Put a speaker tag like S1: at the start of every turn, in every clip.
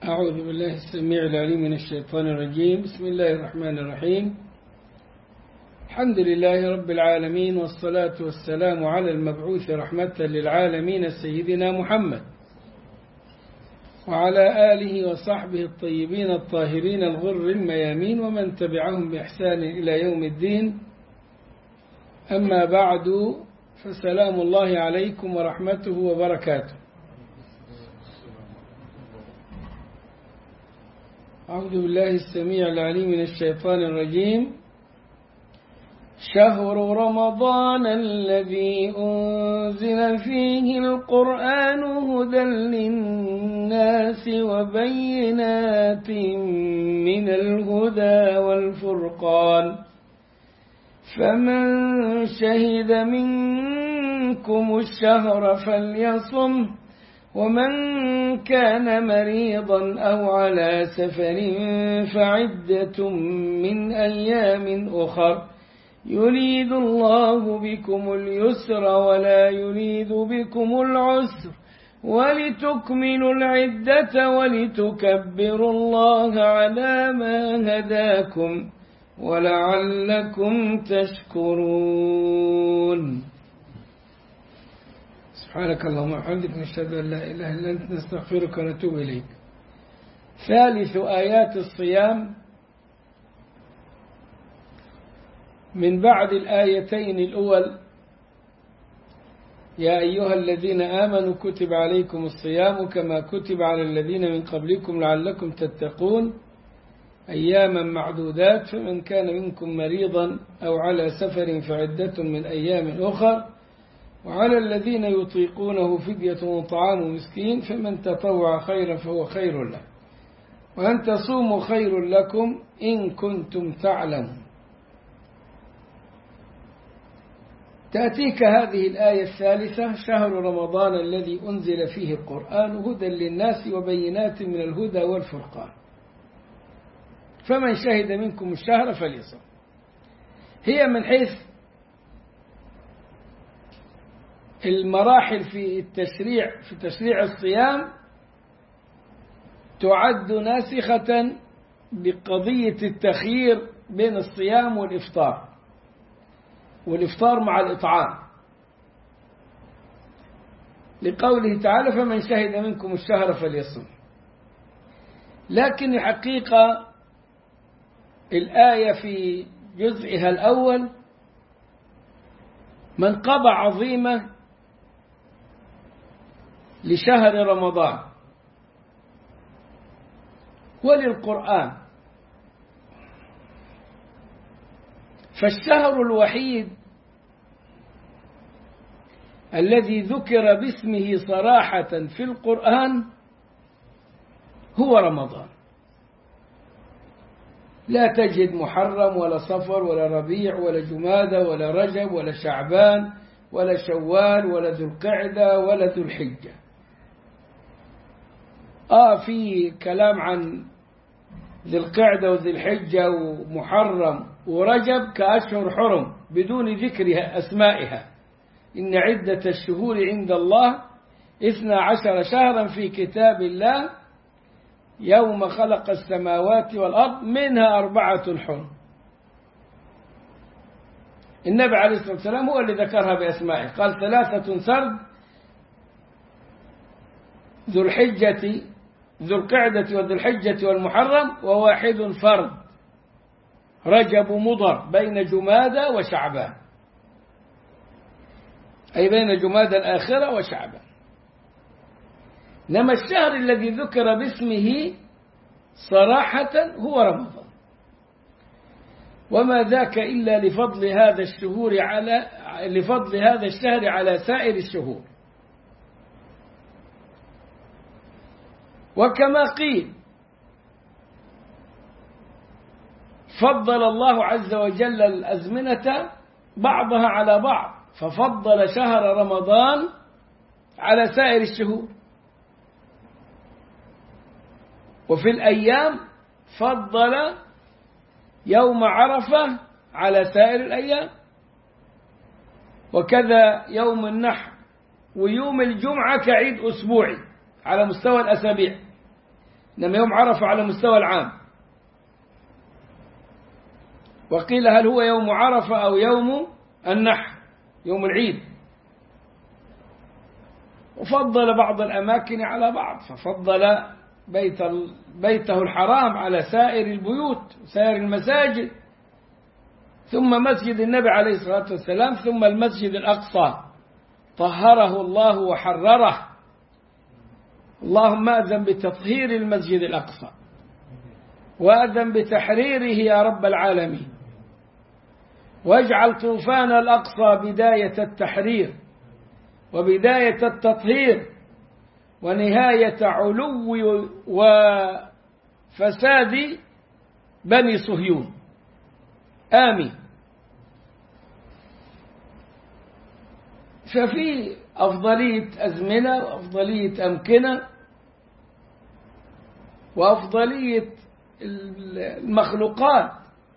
S1: أعوذ بالله السميع العليم من الشيطان الرجيم بسم الله الرحمن الرحيم الحمد لله رب العالمين والصلاة والسلام على المبعوث رحمة للعالمين سيدنا محمد وعلى آله وصحبه الطيبين الطاهرين الغر الميامين ومن تبعهم بإحسان إلى يوم الدين أما بعد فسلام الله عليكم ورحمته وبركاته أعوذ بالله السميع العليم من الشيطان الرجيم شهر رمضان الذي أنزل فيه القرآن هدى للناس وبينات من الهدى والفرقان فمن شهد منكم الشهر فليصمه ومن كان مريضا أو على سفر فعدة من أيام أخر يريد الله بكم اليسر ولا يريد بكم العسر ولتكملوا العدة ولتكبروا الله على ما هداكم ولعلكم تشكرون سبحانك اللهم وبحمدك نشهد أن لا إله إلا أنت نستغفرك ونتوب إليك ثالث آيات الصيام من بعد الآيتين الأول يا أيها الذين آمنوا كتب عليكم الصيام كما كتب على الذين من قبلكم لعلكم تتقون أياما معدودات فمن كان منكم مريضا أو على سفر فعدة من أيام أخر وعلى الذين يطيقونه فدية طعام مسكين فمن تطوع خيرا فهو خير له وأن تصوموا خير لكم إن كنتم تعلمون تأتيك هذه الآية الثالثة شهر رمضان الذي أنزل فيه القرآن هدى للناس وبينات من الهدى والفرقان فمن شهد منكم الشهر فليصم هي من حيث المراحل في التشريع في تشريع الصيام تعد ناسخة بقضية التخيير بين الصيام والإفطار والإفطار مع الإطعام لقوله تعالى فمن شهد منكم الشهر فليصم لكن الحقيقة الآية في جزئها الأول منقبة عظيمة لشهر رمضان وللقرآن فالشهر الوحيد الذي ذكر باسمه صراحة في القرآن هو رمضان لا تجد محرم ولا صفر ولا ربيع ولا جمادة ولا رجب ولا شعبان ولا شوال ولا ذو القعدة ولا ذو الحجة آه في كلام عن ذي القعدة وذي الحجة ومحرم ورجب كأشهر حرم بدون ذكر أسمائها إن عدة الشهور عند الله إثنى عشر شهرا في كتاب الله يوم خلق السماوات والأرض منها أربعة حرم النبي عليه الصلاة والسلام هو اللي ذكرها بأسمائه قال ثلاثة سرد ذو الحجة ذو القعدة وذو الحجة والمحرم وواحد فرد رجب مضر بين جمادى وشعبان أي بين جمادى الآخرة وشعبان إنما الشهر الذي ذكر باسمه صراحة هو رمضان وما ذاك إلا لفضل هذا الشهور على لفضل هذا الشهر على سائر الشهور وكما قيل فضل الله عز وجل الأزمنة بعضها على بعض ففضل شهر رمضان على سائر الشهور وفي الأيام فضل يوم عرفة على سائر الأيام وكذا يوم النحر ويوم الجمعة كعيد أسبوعي على مستوى الأسابيع إنما يوم عرفة على مستوى العام وقيل هل هو يوم عرفة أو يوم النحر يوم العيد وفضل بعض الأماكن على بعض ففضل بيت بيته الحرام على سائر البيوت سائر المساجد ثم مسجد النبي عليه الصلاة والسلام ثم المسجد الأقصى طهره الله وحرره اللهم أذن بتطهير المسجد الأقصى وأذن بتحريره يا رب العالمين واجعل طوفان الأقصى بداية التحرير وبداية التطهير ونهاية علو وفساد بني صهيون آمين ففي أفضلية أزمنة وأفضلية أمكنة وأفضلية المخلوقات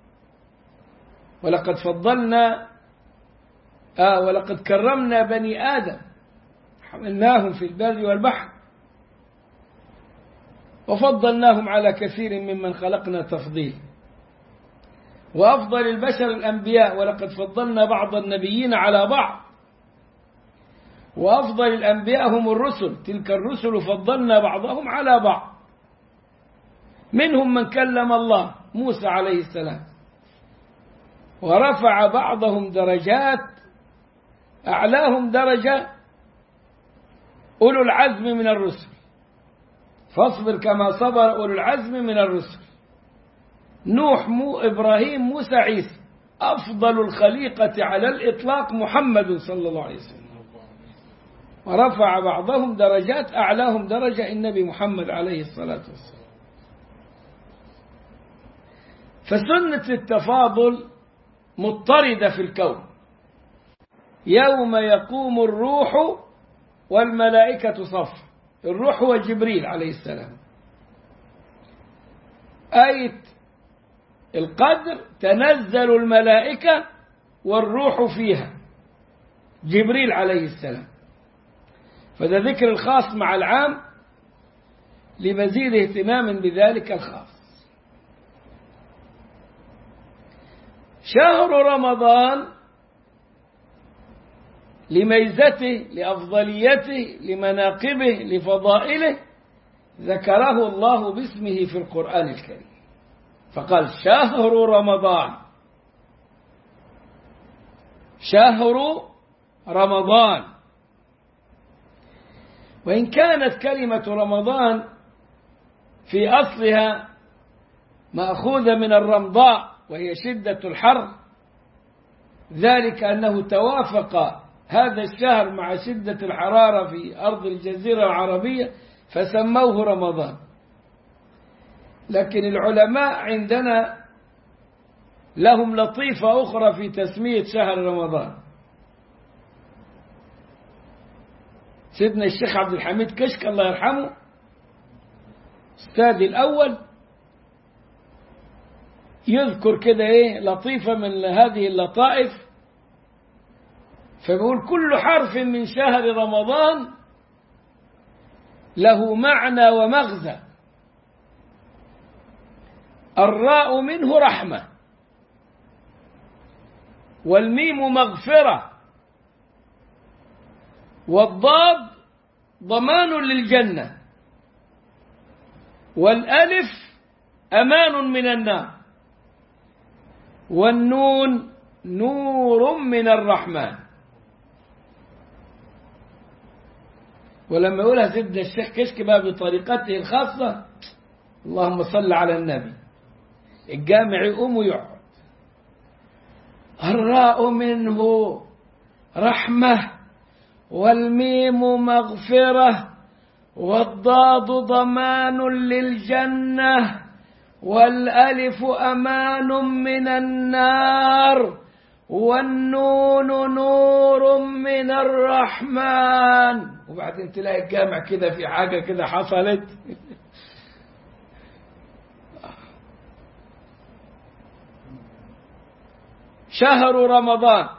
S1: ولقد فضلنا آه ولقد كرمنا بني آدم حملناهم في البر والبحر وفضلناهم على كثير ممن خلقنا تفضيل وأفضل البشر الأنبياء ولقد فضلنا بعض النبيين على بعض وأفضل الأنبياء هم الرسل تلك الرسل فضلنا بعضهم على بعض منهم من كلم الله موسى عليه السلام ورفع بعضهم درجات أعلاهم درجة أولو العزم من الرسل فاصبر كما صبر أولو العزم من الرسل نوح مو إبراهيم موسى عيسى أفضل الخليقة على الإطلاق محمد صلى الله عليه وسلم ورفع بعضهم درجات أعلاهم درجة النبي محمد عليه الصلاة والسلام فسنة التفاضل مضطردة في الكون يوم يقوم الروح والملائكة صف الروح هو جبريل عليه السلام آية القدر تنزل الملائكة والروح فيها جبريل عليه السلام فده ذكر الخاص مع العام لمزيد اهتمام بذلك الخاص شهر رمضان لميزته لأفضليته لمناقبه لفضائله ذكره الله باسمه في القرآن الكريم فقال شهر رمضان شهر رمضان وإن كانت كلمة رمضان في أصلها مأخوذة من الرمضاء وهي شدة الحر ذلك أنه توافق هذا الشهر مع شدة الحرارة في أرض الجزيرة العربية فسموه رمضان لكن العلماء عندنا لهم لطيفة أخرى في تسمية شهر رمضان سيدنا الشيخ عبد الحميد كشك الله يرحمه استاذي الأول يذكر كده ايه لطيفة من هذه اللطائف فبيقول كل حرف من شهر رمضان له معنى ومغزى الراء منه رحمة والميم مغفرة والضاد ضمان للجنة والألف أمان من النار والنون نور من الرحمن ولما يقولها سيدنا الشيخ كشك بقى بطريقته الخاصة اللهم صل على النبي الجامع يقوم ويقعد الراء منه رحمة والميم مغفرة والضاد ضمان للجنة والألف أمان من النار والنون نور من الرحمن وبعدين تلاقي الجامع كده في حاجة كده حصلت شهر رمضان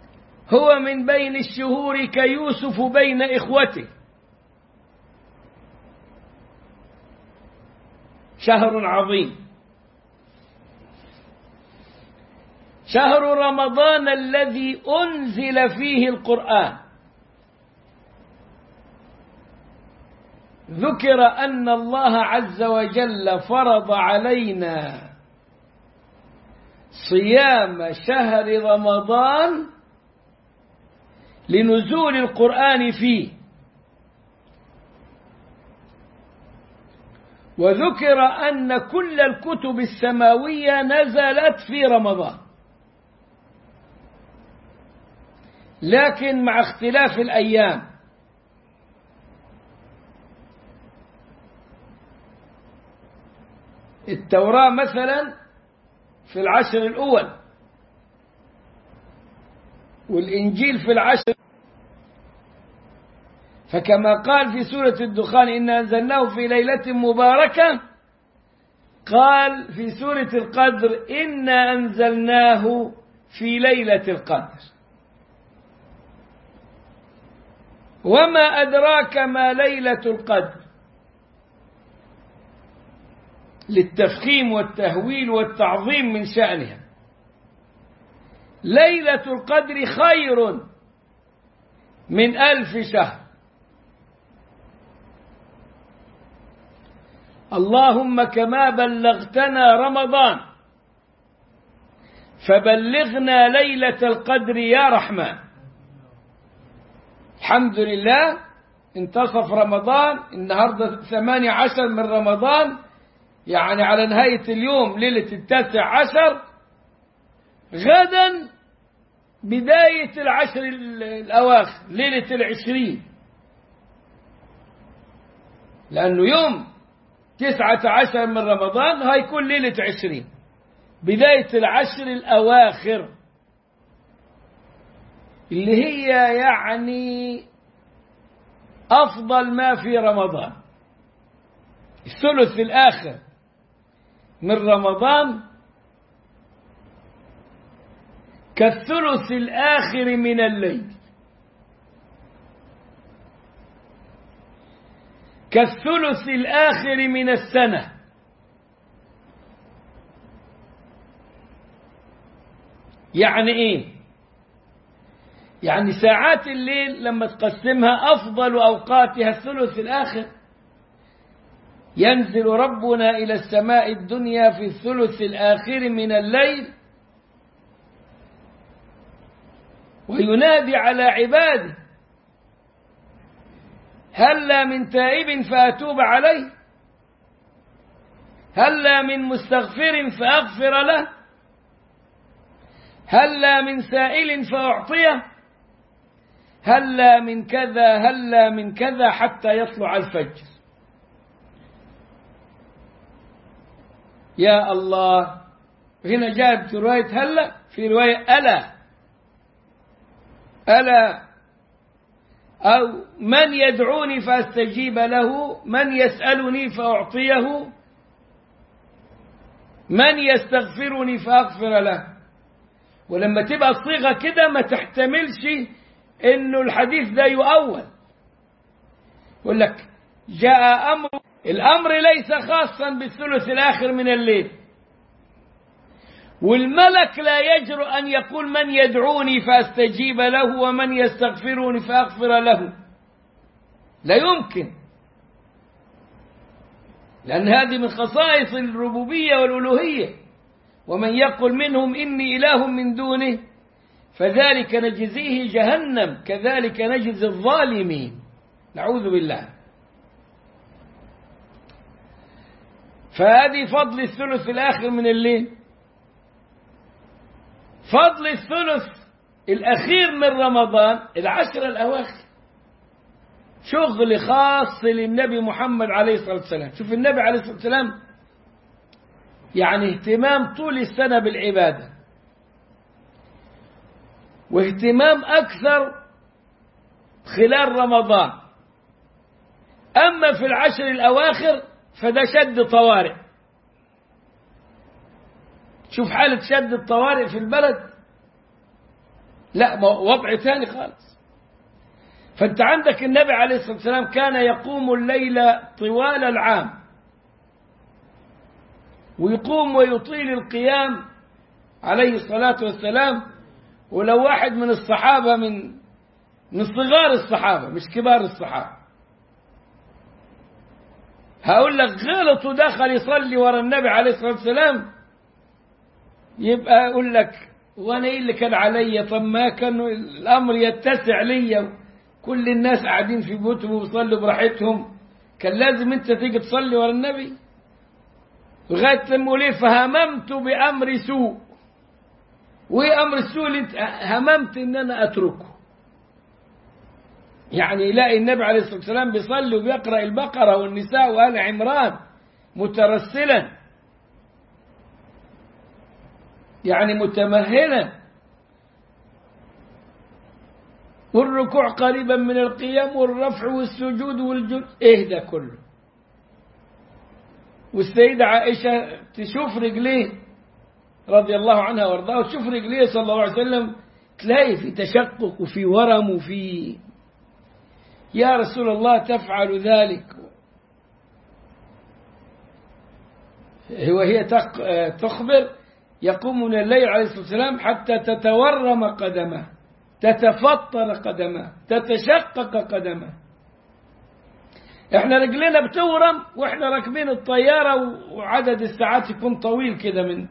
S1: هو من بين الشهور كيوسف بين إخوته شهر عظيم شهر رمضان الذي أنزل فيه القرآن ذكر أن الله عز وجل فرض علينا صيام شهر رمضان لنزول القرآن فيه وذكر أن كل الكتب السماوية نزلت في رمضان لكن مع اختلاف الأيام التوراة مثلا في العشر الأول والإنجيل في العشر فكما قال في سورة الدخان إنا أنزلناه في ليلة مباركة قال في سورة القدر إنا أنزلناه في ليلة القدر وما أدراك ما ليلة القدر للتفخيم والتهويل والتعظيم من شأنها ليلة القدر خير من ألف شهر اللهم كما بلغتنا رمضان فبلغنا ليلة القدر يا رحمن الحمد لله انتصف رمضان النهاردة ثمانية عشر من رمضان يعني على نهاية اليوم ليلة التاسع عشر غدا بداية العشر الأواخر ليلة العشرين لأنه يوم تسعة عشر من رمضان هيكون ليلة عشرين بداية العشر الأواخر اللي هي يعني أفضل ما في رمضان الثلث الآخر من رمضان كالثلث الآخر من الليل كالثلث الآخر من السنة يعني إيه يعني ساعات الليل لما تقسمها أفضل أوقاتها الثلث الآخر ينزل ربنا إلى السماء الدنيا في الثلث الآخر من الليل وينادي على عباده هلا من تائب فأتوب عليه هلا من مستغفر فأغفر له هلا من سائل فأعطيه هلا من كذا هلا من كذا حتى يطلع الفجر يا الله هنا جاءت في رواية هلا في رواية ألا ألا أو من يدعوني فأستجيب له من يسألني فأعطيه من يستغفرني فأغفر له ولما تبقى الصيغة كده ما تحتملش انه الحديث ده يؤول يقول لك جاء امر الامر ليس خاصا بالثلث الاخر من الليل والملك لا يجرؤ ان يقول من يدعوني فاستجيب له ومن يستغفرني فاغفر له لا يمكن لان هذه من خصائص الربوبيه والالوهيه ومن يقل منهم اني اله من دونه فذلك نجزيه جهنم كذلك نجزي الظالمين نعوذ بالله فهذه فضل الثلث الآخر من الليل فضل الثلث الأخير من رمضان العشر الأواخر شغل خاص للنبي محمد عليه الصلاة والسلام شوف النبي عليه الصلاة والسلام يعني اهتمام طول السنة بالعبادة واهتمام أكثر خلال رمضان أما في العشر الأواخر فده شد طوارئ شوف حالة شد الطوارئ في البلد لا وضع ثاني خالص فأنت عندك النبي عليه الصلاة والسلام كان يقوم الليل طوال العام ويقوم ويطيل القيام عليه الصلاة والسلام ولو واحد من الصحابة من من صغار الصحابة مش كبار الصحابة هقول لك غلط ودخل يصلي ورا النبي عليه الصلاة والسلام يبقى أقول لك وأنا إيه اللي كان عليا طب ما كان الأمر يتسع ليا كل الناس قاعدين في بيوتهم وبيصلوا براحتهم كان لازم أنت تيجي تصلي ورا النبي لغاية لما ليه فهممت بأمر سوء وإيه أمر السوء اللي أنت هممت إن أنا أتركه يعني يلاقي النبي عليه الصلاة والسلام بيصلي وبيقرأ البقرة والنساء وآل عمران مترسلا يعني متمهلا والركوع قريبا من القيام والرفع والسجود والجد ايه ده كله والسيدة عائشة تشوف رجليه رضي الله عنها وارضاها وتشوف رجليه صلى الله عليه وسلم تلاقي في تشقق وفي ورم وفي يا رسول الله تفعل ذلك وهي تخبر يقوم من الليل عليه الصلاة والسلام حتى تتورم قدمه تتفطر قدمه تتشقق قدمه احنا رجلنا بتورم واحنا راكبين الطيارة وعدد الساعات يكون طويل كده من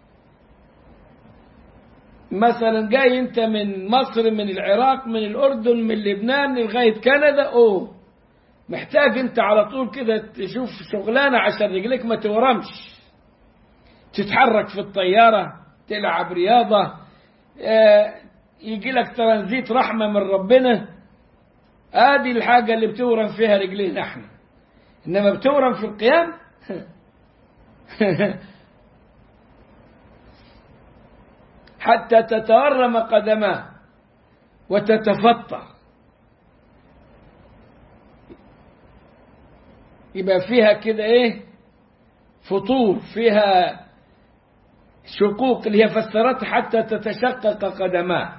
S1: مثلا جاي انت من مصر من العراق من الاردن من لبنان لغايه كندا اوه محتاج انت على طول كده تشوف شغلانه عشان رجليك ما تورمش تتحرك في الطياره تلعب رياضه اه يجي لك ترانزيت رحمه من ربنا ادي الحاجه اللي بتورم فيها رجلينا احنا انما بتورم في القيام حتى تتورم قدماه وتتفطر يبقى فيها كده ايه فطور فيها شقوق اللي هي فسرتها حتى تتشقق قدماه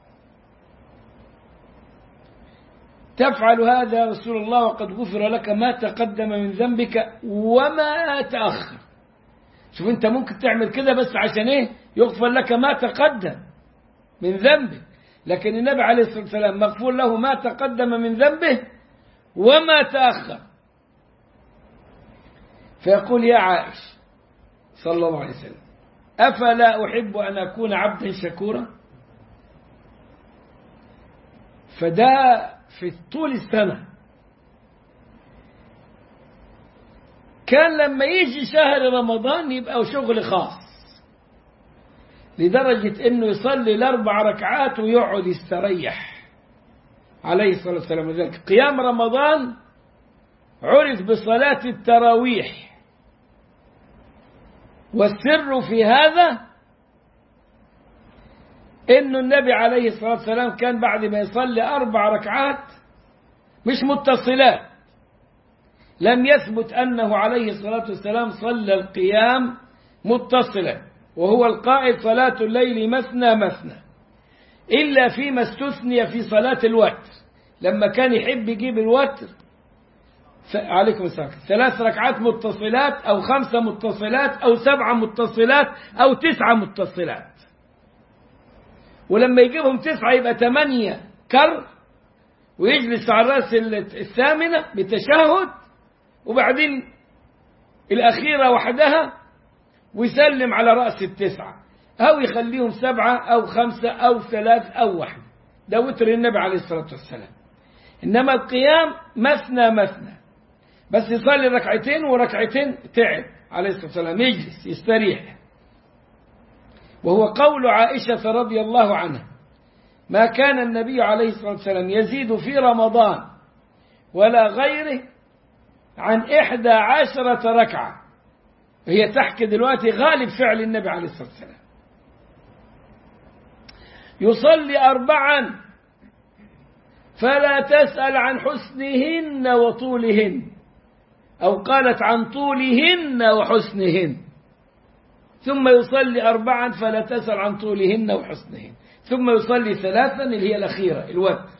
S1: تفعل هذا رسول الله وقد غفر لك ما تقدم من ذنبك وما تأخر شوف انت ممكن تعمل كده بس عشان ايه يغفر لك ما تقدم من ذنبك لكن النبي عليه الصلاة والسلام مغفور له ما تقدم من ذنبه وما تأخر فيقول يا عائش صلى الله عليه وسلم أفلا أحب أن أكون عبدا شكورا فده في طول السنة كان لما يجي شهر رمضان يبقى شغل خاص لدرجة انه يصلي الاربع ركعات ويقعد يستريح عليه الصلاة والسلام وذلك قيام رمضان عرف بصلاة التراويح والسر في هذا انه النبي عليه الصلاة والسلام كان بعد ما يصلي اربع ركعات مش متصلات لم يثبت انه عليه الصلاة والسلام صلى القيام متصلا وهو القائل صلاة الليل مثنى مثنى إلا فيما استثني في صلاة الوتر لما كان يحب يجيب الوتر عليكم السلام ثلاث ركعات متصلات أو خمسة متصلات أو سبعة متصلات أو تسعة متصلات ولما يجيبهم تسعة يبقى ثمانية كر ويجلس على الرأس الثامنة بتشهد وبعدين الأخيرة وحدها ويسلم على رأس التسعة أو يخليهم سبعة أو خمسة أو ثلاث أو واحد ده وتر النبي عليه الصلاة والسلام إنما القيام مثنى مثنى بس يصلي ركعتين وركعتين تعب عليه الصلاة والسلام يجلس يستريح وهو قول عائشة رضي الله عنها ما كان النبي عليه الصلاة والسلام يزيد في رمضان ولا غيره عن إحدى عشرة ركعة هي تحكي دلوقتي غالب فعل النبي عليه الصلاة والسلام يصلي أربعا فلا تسأل عن حسنهن وطولهن أو قالت عن طولهن وحسنهن ثم يصلي أربعا فلا تسأل عن طولهن وحسنهن ثم يصلي ثلاثا اللي هي الأخيرة الوتر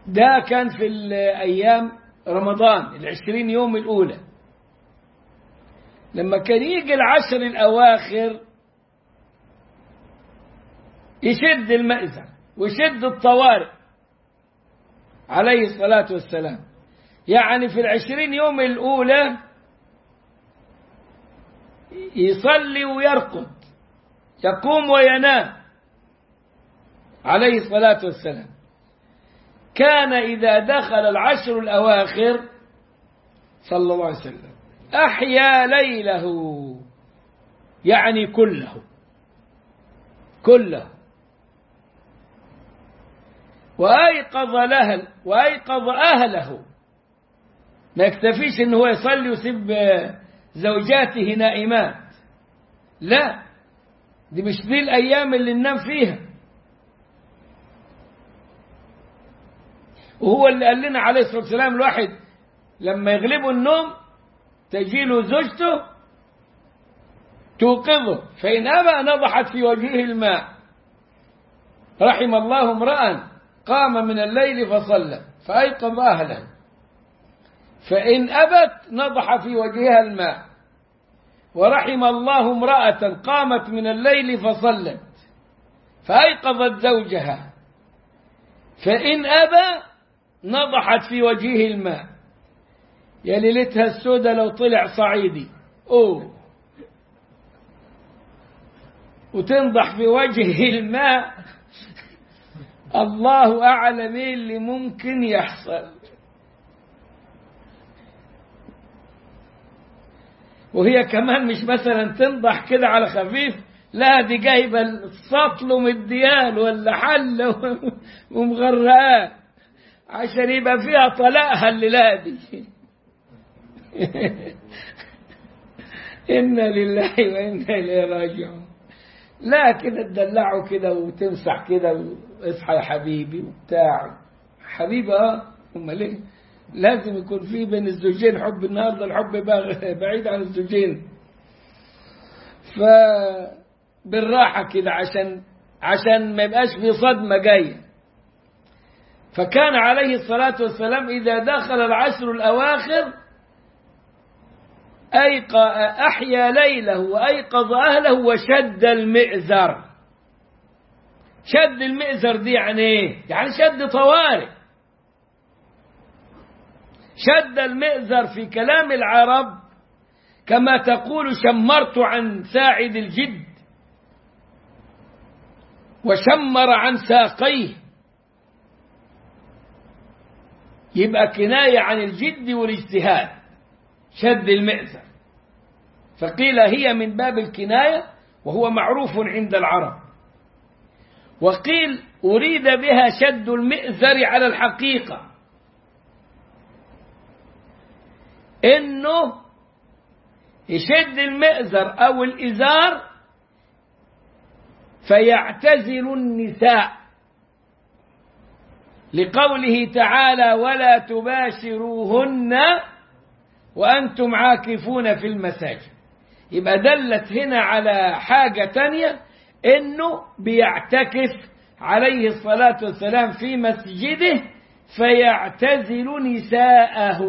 S1: ده كان في الأيام رمضان العشرين يوم الأولى لما كان يجي العشر الأواخر يشد المأزر ويشد الطوارئ عليه الصلاة والسلام يعني في العشرين يوم الأولى يصلي ويرقد يقوم وينام عليه الصلاة والسلام كان إذا دخل العشر الأواخر صلى الله عليه وسلم أحيا ليله يعني كله كله وأيقظ لهل وأيقظ أهله ما يكتفيش إن هو يصلي ويسيب زوجاته نائمات لا دي مش دي الأيام اللي ننام فيها وهو اللي قال لنا عليه الصلاة والسلام الواحد لما يغلبه النوم تجيله زوجته توقظه فإن أبى نضحت في وجهه الماء رحم الله امرأ قام من الليل فصلى فأيقظ أهله فإن أبت نضح في وجهها الماء ورحم الله امرأة قامت من الليل فصلت فأيقظت زوجها فإن أبى نضحت في وجهه الماء يا ليلتها السودة لو طلع صعيدي أوه وتنضح في وجهه الماء الله أعلم إيه اللي ممكن يحصل وهي كمان مش مثلا تنضح كده على خفيف لا دي جايبه السطل ومديال ولا حل ومغرقاه عشان يبقى فيها طلاقها الليله دي إنا لله وإنا إليه راجعون لا كده تدلعه كده وتمسح كده واصحى يا حبيبي وبتاع حبيبي اه امال ايه لازم يكون في بين الزوجين حب النهارده الحب بعيد عن الزوجين ف بالراحه كده عشان عشان ما يبقاش في صدمه جايه فكان عليه الصلاه والسلام اذا دخل العشر الاواخر أيق أحيا ليله وأيقظ أهله وشد المئزر شد المئزر دي يعني إيه؟ يعني شد طوارئ شد المئزر في كلام العرب كما تقول شمرت عن ساعد الجد وشمر عن ساقيه يبقى كناية عن الجد والاجتهاد شد المئزر فقيل هي من باب الكناية وهو معروف عند العرب وقيل أريد بها شد المئزر على الحقيقة إنه يشد المئزر أو الإزار فيعتزل النساء لقوله تعالى ولا تباشروهن وأنتم عاكفون في المساجد يبقى دلت هنا على حاجة تانية إنه بيعتكف عليه الصلاة والسلام في مسجده فيعتزل نساءه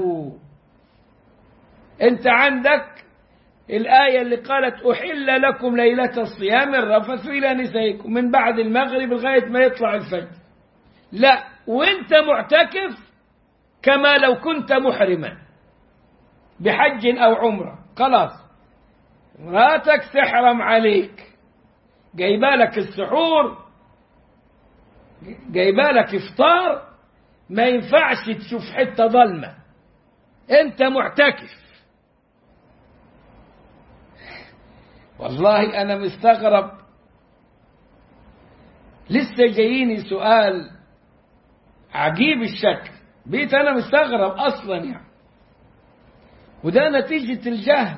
S1: أنت عندك الآية اللي قالت أحل لكم ليلة الصيام الرفث إلى نسائكم من بعد المغرب لغاية ما يطلع الفجر لا وانت معتكف كما لو كنت محرما بحج أو عمرة خلاص مراتك تحرم عليك جايبالك السحور جايبالك افطار ما ينفعش تشوف حتة ظلمة انت معتكف والله انا مستغرب لسه جاييني سؤال عجيب الشكل بيت انا مستغرب اصلا يعني وده نتيجة الجهل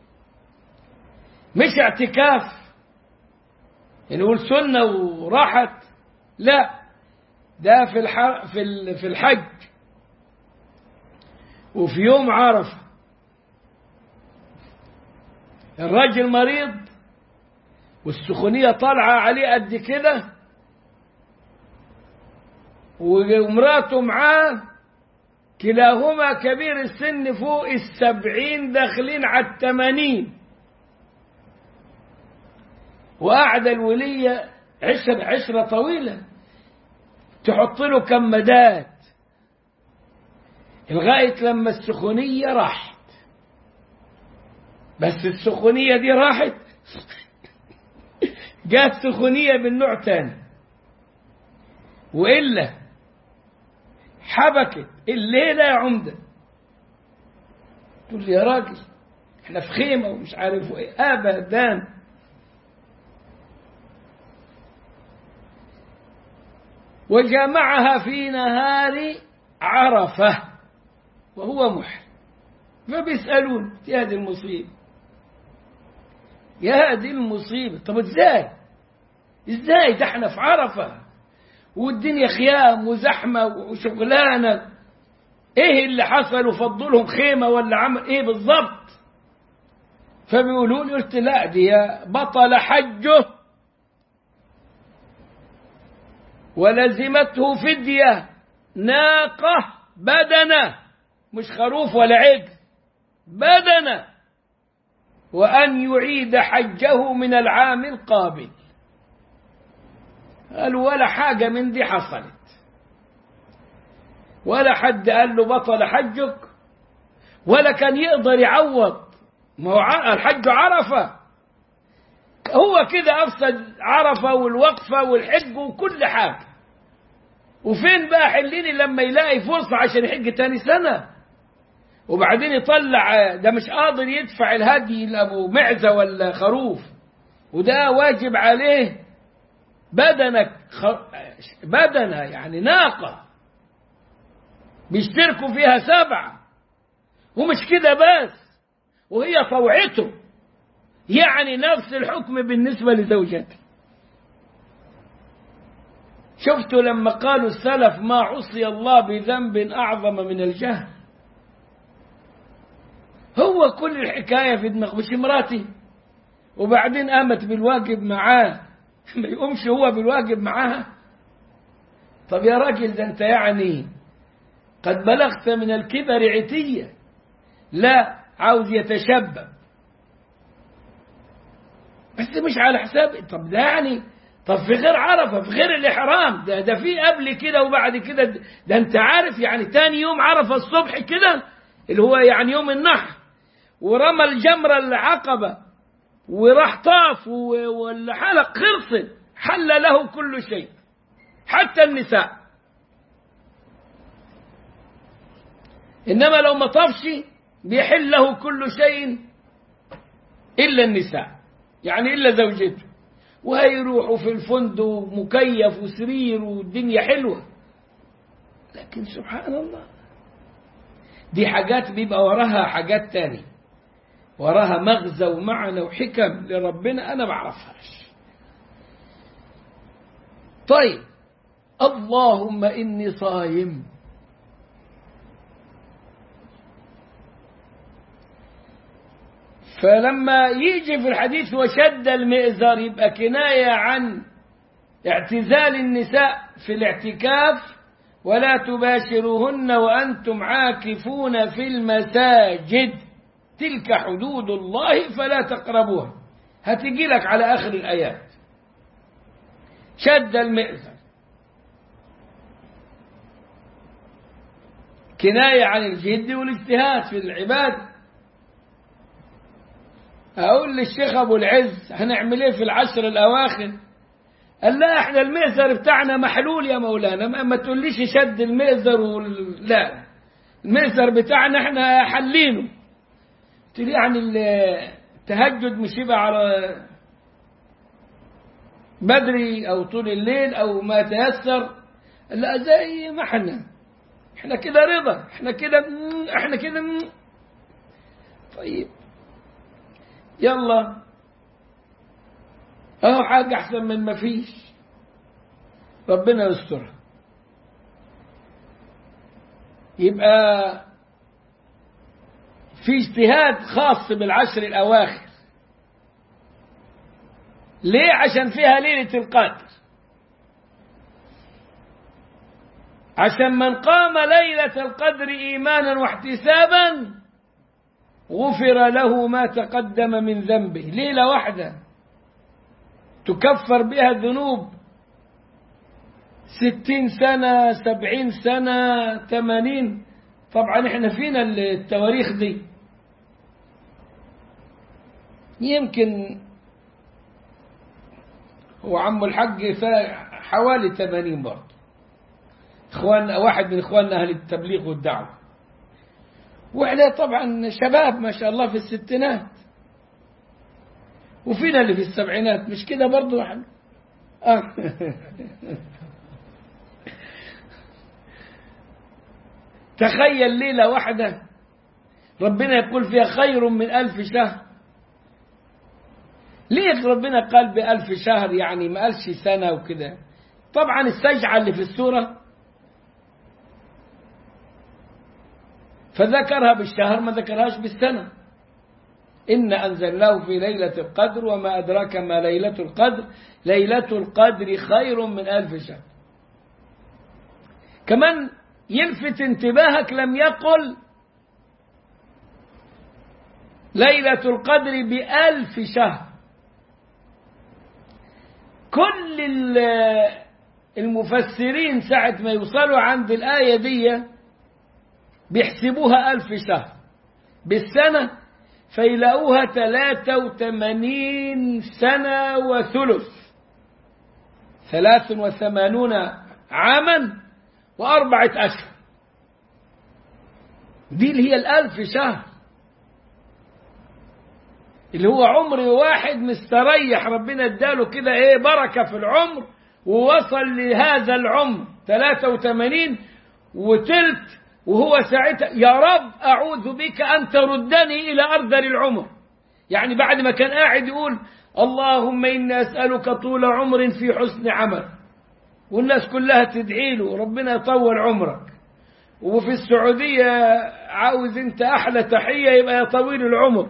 S1: مش اعتكاف نقول سنة وراحت لا ده في الح... في في الحج وفي يوم عرفة الراجل مريض والسخونية طالعة عليه قد كده ومراته معاه كلاهما كبير السن فوق السبعين داخلين على الثمانين وقاعدة الولية عشر عشرة طويلة تحط له كمادات لغاية لما السخونية راحت بس السخونية دي راحت جات سخونية من نوع تاني وإلا حبكت الليلة يا عمدة تقول لي يا راجل احنا في خيمة ومش عارف ايه ابدا وجمعها في نهار عرفة وهو محرم فبيسألون يا هذه المصيبة يا هذه المصيبة طب ازاي ازاي ده احنا في عرفة والدنيا خيام وزحمة وشغلانة ايه اللي حصل وفضلهم خيمة ولا عمل ايه بالضبط فبيقولوا لي قلت لا دي بطل حجه ولزمته فدية ناقة بدنة مش خروف ولا عجل بدنة وأن يعيد حجه من العام القابل قالوا ولا حاجة من دي حصلت ولا حد قال له بطل حجك ولا كان يقدر يعوض ما هو الحج عرفة هو كده أفسد عرفة والوقفة والحج وكل حاجة وفين بقى حليني لما يلاقي فرصة عشان يحج تاني سنة وبعدين يطلع ده مش قادر يدفع الهدي لأبو معزة ولا خروف وده واجب عليه بدنك بدنة يعني ناقة بيشتركوا فيها سبعة ومش كده بس وهي طوعته يعني نفس الحكم بالنسبة لزوجته شفتوا لما قالوا السلف ما عصي الله بذنب أعظم من الجهل هو كل الحكاية في دماغ مش مراتي وبعدين قامت بالواجب معاه ما يقومش هو بالواجب معاها طب يا راجل ده انت يعني قد بلغت من الكبر عتية لا عاوز يتشبب بس مش على حساب طب ده يعني طب في غير عرفة في غير الإحرام ده, ده في قبل كده وبعد كده ده أنت عارف يعني تاني يوم عرفة الصبح كده اللي هو يعني يوم النحر ورمى الجمرة العقبة وراح طاف والحلق خلصت حل له كل شيء حتى النساء إنما لو ما طافش بيحل له كل شيء إلا النساء يعني إلا زوجته وهيروحوا في الفندق مكيف وسرير والدنيا حلوة لكن سبحان الله دي حاجات بيبقى وراها حاجات تانية وراها مغزى ومعنى وحكم لربنا أنا ما أعرفهاش طيب اللهم إني صايم فلما يجي في الحديث وشد المئزر يبقى كناية عن اعتزال النساء في الاعتكاف ولا تباشروهن وأنتم عاكفون في المساجد تلك حدود الله فلا تقربوها هتجي لك على آخر الآيات شد المئزر كناية عن الجد والاجتهاد في العباد أقول للشيخ أبو العز هنعمل إيه في العشر الأواخر قال لا إحنا المئزر بتاعنا محلول يا مولانا ما, ما تقوليش شد المئزر وال... لا المئزر بتاعنا إحنا حلينه قلت له يعني التهجد مش يبقى على بدري أو طول الليل أو ما تيسر لا زي ما احنا احنا كده رضا احنا كده احنا كده طيب يلا اهو حاجة احسن من ما فيش ربنا يسترها يبقى في اجتهاد خاص بالعشر الاواخر ليه عشان فيها ليلة القدر عشان من قام ليلة القدر إيمانا واحتسابا غفر له ما تقدم من ذنبه ليلة واحدة تكفر بها الذنوب ستين سنة سبعين سنة ثمانين طبعا احنا فينا التواريخ دي يمكن هو عم الحج حوالي ثمانين برضه اخواننا واحد من اخواننا اهل التبليغ والدعوه واحنا طبعا شباب ما شاء الله في الستينات وفينا اللي في السبعينات مش كده برضه احنا آه. تخيل ليلة واحدة ربنا يقول فيها خير من ألف شهر ليه ربنا قال بألف شهر يعني ما قالش سنة وكده طبعا السجعة اللي في السورة فذكرها بالشهر ما ذكرهاش بالسنة إن أنزلناه في ليلة القدر وما أدراك ما ليلة القدر ليلة القدر خير من ألف شهر كمان يلفت انتباهك لم يقل ليلة القدر بألف شهر كل المفسرين ساعة ما يوصلوا عند الآية دي بيحسبوها ألف شهر بالسنة فيلاقوها ثلاثة وثمانين سنة وثلث ثلاث وثمانون عاما وأربعة أشهر دي اللي هي الألف شهر اللي هو عمر واحد مستريح ربنا اداله كده ايه بركة في العمر ووصل لهذا العمر 83 وتلت وهو ساعتها يا رب أعوذ بك أن تردني إلى أرذل العمر يعني بعد ما كان قاعد يقول اللهم إني أسألك طول عمر في حسن عمل والناس كلها تدعي له ربنا يطول عمرك وفي السعودية عاوز انت أحلى تحية يبقى يا طويل العمر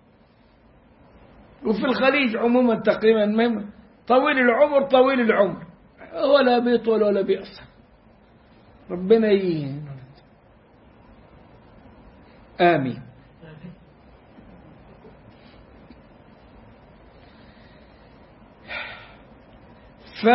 S1: وفي الخليج عموما تقريبا طويل العمر طويل العمر ولا بيطول ولا بيقصر ربنا يهين آمين ف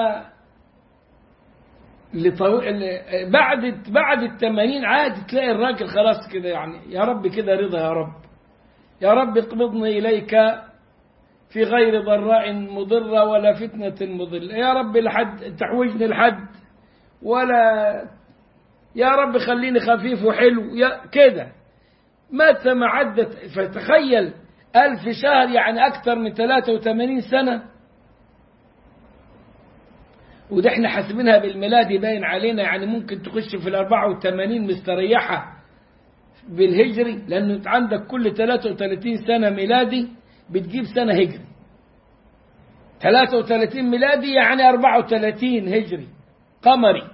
S1: لطو... بعد بعد التمانين عاد تلاقي الراجل خلاص كده يعني يا رب كده رضا يا رب يا رب اقبضني إليك في غير ضراء مضرة ولا فتنة مضلة يا رب لحد تحوجني لحد ولا يا رب خليني خفيف وحلو يا كده متى ما عدت فتخيل ألف شهر يعني أكثر من 83 سنة وده احنا حاسبينها بالميلادي باين علينا يعني ممكن تخش في ال 84 مستريحة بالهجري لأنه عندك كل 33 سنة ميلادي بتجيب سنة هجري 33 ميلادي يعني 34 هجري قمري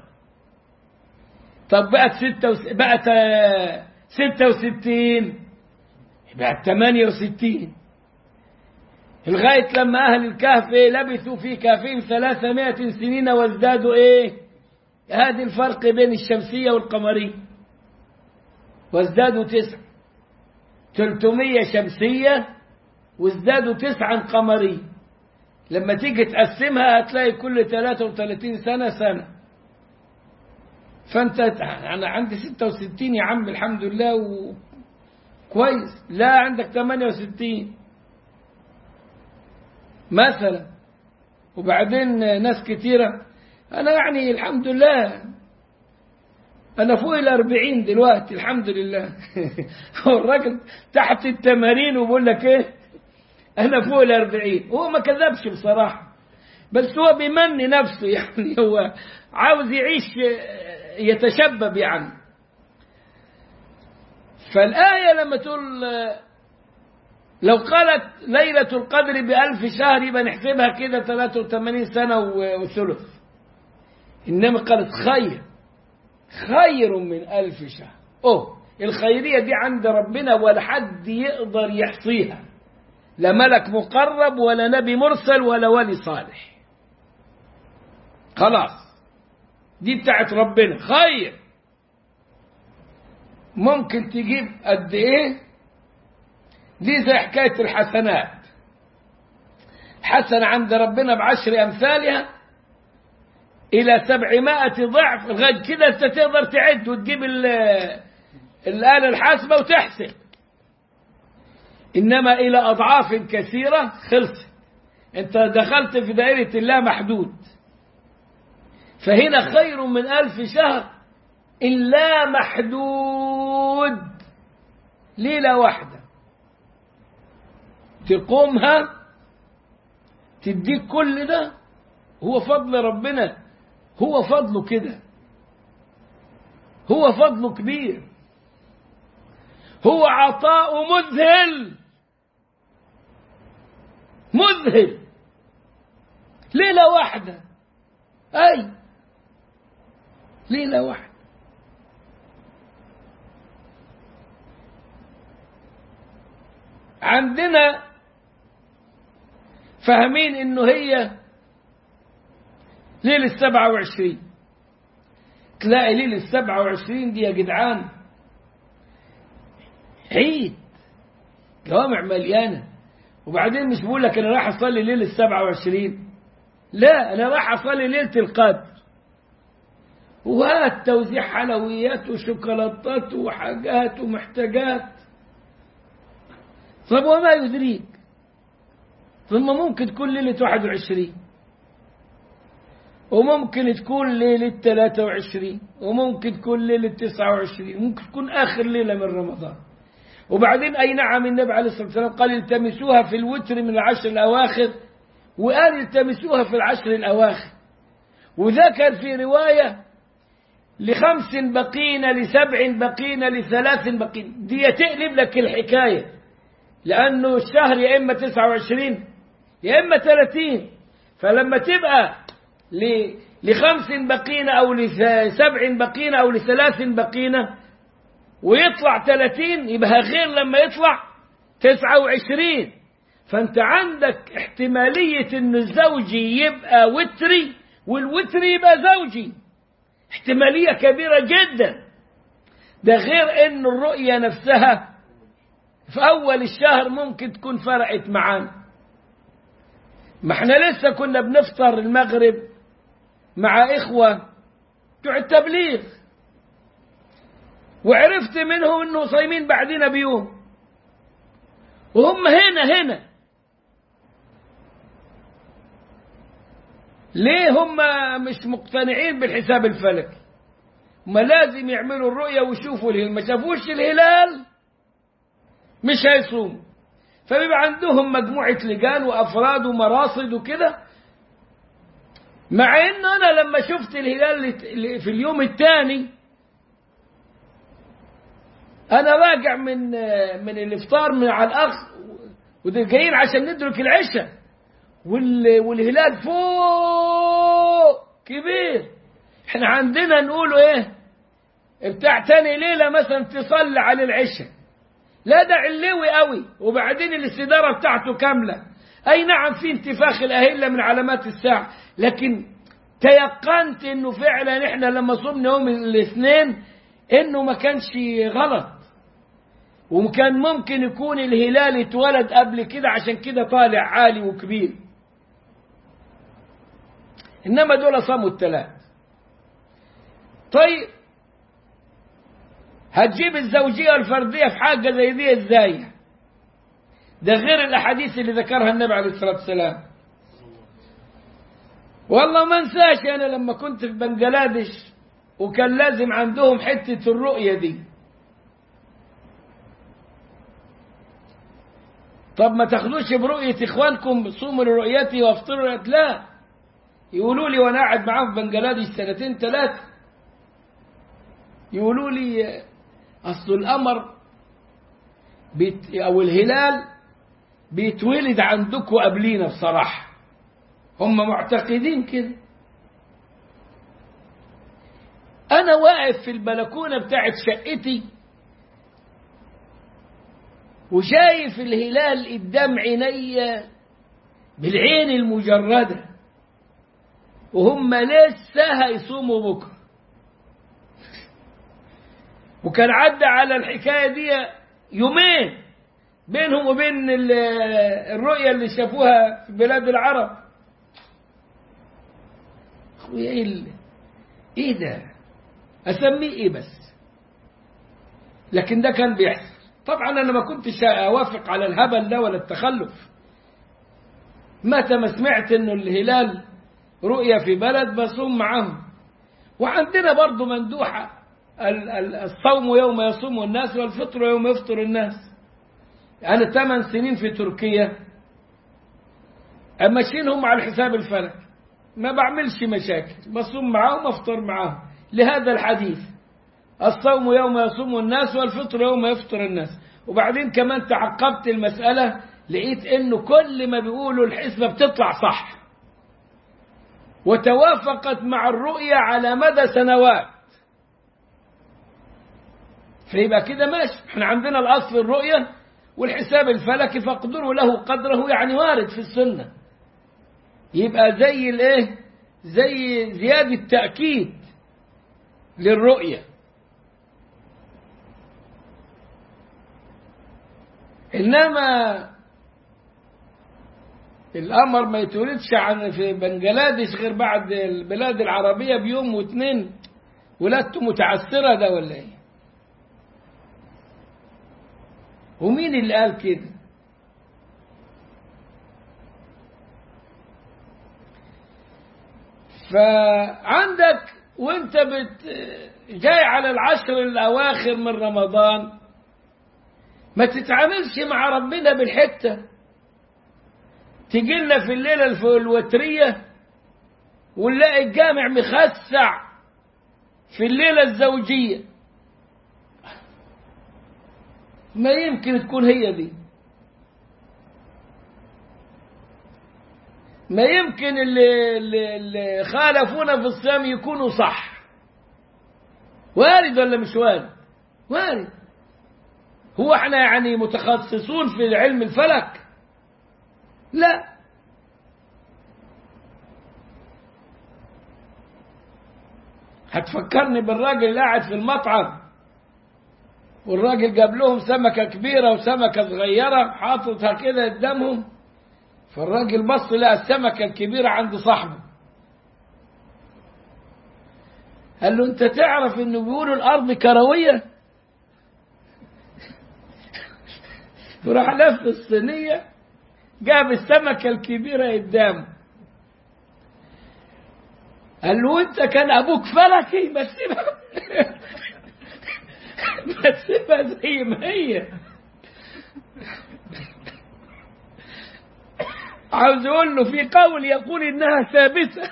S1: طب بقت ستة وس... بقت ستة وستين بقت ثمانية وستين لغاية لما أهل الكهف إيه لبثوا في كهفهم ثلاثمائة سنين وازدادوا إيه هذه الفرق بين الشمسية والقمرية وازدادوا تسع تلتمية شمسية وازدادوا تسعا قمرية لما تيجي تقسمها هتلاقي كل 33 سنة سنة فانت انا عندي 66 يا عم الحمد لله وكويس لا عندك 68 مثلا وبعدين ناس كتيرة أنا يعني الحمد لله أنا فوق الأربعين دلوقتي الحمد لله هو الراجل تحت التمارين وبقول لك إيه أنا فوق الأربعين هو ما كذبش بصراحة بس هو بيمني نفسه يعني هو عاوز يعيش يتشبب يعني فالآية لما تقول لو قالت ليلة القدر بألف شهر يبقى نحسبها كده 83 سنة وثلث إنما قالت خير خير من ألف شهر أوه الخيرية دي عند ربنا ولا حد يقدر يحصيها لا ملك مقرب ولا نبي مرسل ولا ولي صالح خلاص دي بتاعت ربنا خير ممكن تجيب قد ايه دي زي حكاية الحسنات حسنة عند ربنا بعشر أمثالها إلى سبعمائة ضعف لغاية كده أنت تقدر تعد وتجيب الآلة الحاسبة وتحسب إنما إلى أضعاف كثيرة خلص أنت دخلت في دائرة الله محدود فهنا خير من ألف شهر إلا محدود ليلة واحدة تقومها تديك كل ده هو فضل ربنا هو فضله كده هو فضله كبير هو عطاء مذهل مذهل ليلة واحدة أي ليلة واحدة عندنا فاهمين انه هي ليلة السبعة وعشرين تلاقي ليلة السبعة وعشرين دي يا جدعان عيد جوامع مليانة وبعدين مش بقول لك انا راح اصلي ليلة السبعة وعشرين لا انا راح اصلي ليلة القدر وهات توزيع حلويات وشوكولاتات وحاجات ومحتاجات طب وما يدريك ثم ممكن تكون ليلة 21 وممكن تكون ليلة 23 وممكن تكون ليلة 29 ممكن تكون آخر ليلة من رمضان وبعدين أي نعم النبي عليه الصلاة والسلام قال التمسوها في الوتر من العشر الأواخر وقال التمسوها في العشر الأواخر وذكر في رواية لخمس بقين لسبع بقين لثلاث بقين دي تقلب لك الحكاية لأنه الشهر يا إما 29 يا إما 30 فلما تبقى لخمس بقين أو لسبع بقين أو لثلاث بقين ويطلع 30 يبقى غير لما يطلع 29 فأنت عندك احتمالية إن الزوجي يبقى وتري والوتري يبقى زوجي احتمالية كبيرة جدا ده غير إن الرؤية نفسها في أول الشهر ممكن تكون فرقت معانا ما احنا لسه كنا بنفطر المغرب مع إخوة بتوع التبليغ وعرفت منهم انه صايمين بعدنا بيوم وهم هنا هنا ليه هم مش مقتنعين بالحساب الفلكي ما لازم يعملوا الرؤية ويشوفوا الهلال ما شافوش الهلال مش هيصوموا فبيبقى عندهم مجموعة لجان وأفراد ومراصد وكده مع إن أنا لما شفت الهلال في اليوم الثاني أنا راجع من من الإفطار من على الأخ وجايين عشان ندرك العشاء والهلال فوق كبير احنا عندنا نقوله ايه بتاع تاني ليلة مثلا تصلي على العشاء لا ده علوي قوي وبعدين الاستدارة بتاعته كاملة أي نعم في انتفاخ الأهلة من علامات الساعة لكن تيقنت انه فعلا احنا لما صمنا يوم الاثنين انه ما كانش غلط وكان ممكن يكون الهلال اتولد قبل كده عشان كده طالع عالي وكبير انما دول صاموا الثلاث طيب هتجيب الزوجية والفردية في حاجة زي دي ازاي ده غير الاحاديث اللي ذكرها النبي عليه الصلاة والسلام والله ما انساش انا لما كنت في بنجلاديش وكان لازم عندهم حتة الرؤية دي طب ما تاخدوش برؤية اخوانكم صوموا لرؤيتي وافطروا لا يقولوا لي وانا قاعد معاهم في بنجلاديش سنتين ثلاثة يقولوا لي اصل القمر بيت او الهلال بيتولد عندكم قبلينا بصراحة هم معتقدين كده انا واقف في البلكونة بتاعت شقتي وشايف الهلال قدام عيني بالعين المجردة وهم لسه هيصوموا بكرة وكان عدى على الحكاية دي يومين بينهم وبين الرؤية اللي شافوها في بلاد العرب اخويا ايه اللي ايه ده اسميه ايه بس لكن ده كان بيحصل طبعا انا ما كنتش اوافق على الهبل ده ولا التخلف متى ما سمعت انه الهلال رؤية في بلد بصوم معهم وعندنا برضو مندوحة الصوم يوم يصوم الناس والفطر يوم يفطر الناس أنا ثمان سنين في تركيا أمشينهم على الحساب الفلك ما بعملش مشاكل بصوم معاهم أفطر معاهم لهذا الحديث الصوم يوم يصوم الناس والفطر يوم يفطر الناس وبعدين كمان تعقبت المسألة لقيت انه كل ما بيقولوا الحسبة بتطلع صح وتوافقت مع الرؤية على مدى سنوات فيبقى كده ماشي احنا عندنا الاصل الرؤية والحساب الفلكي فاقدروا له قدره يعني وارد في السنة يبقى زي الايه زي زيادة تأكيد للرؤية إنما الأمر ما يتولدش عن في بنجلاديش غير بعد البلاد العربية بيوم واثنين ولادته متعسرة ده ولا ايه ومين اللي قال كده فعندك وانت بت جاي على العشر الأواخر من رمضان ما تتعاملش مع ربنا بالحتة تجي لنا في الليلة الوترية ونلاقي الجامع مخسع في الليلة الزوجية ما يمكن تكون هي دي ما يمكن اللي, اللي, اللي خالفونا في الصيام يكونوا صح وارد ولا مش وارد وارد هو احنا يعني متخصصون في علم الفلك لا هتفكرني بالراجل اللي قاعد في المطعم والراجل جاب لهم سمكة كبيرة وسمكة صغيرة حاططها كده قدامهم فالراجل بص لقى السمكة الكبيرة عند صاحبه قال له انت تعرف انه بيقولوا الارض كروية وراح لف الصينية جاب السمكة الكبيرة قدامه قال له انت كان ابوك فلكي بس سيبها بس سيبها زي ما هي عاوز يقول له في قول يقول انها ثابته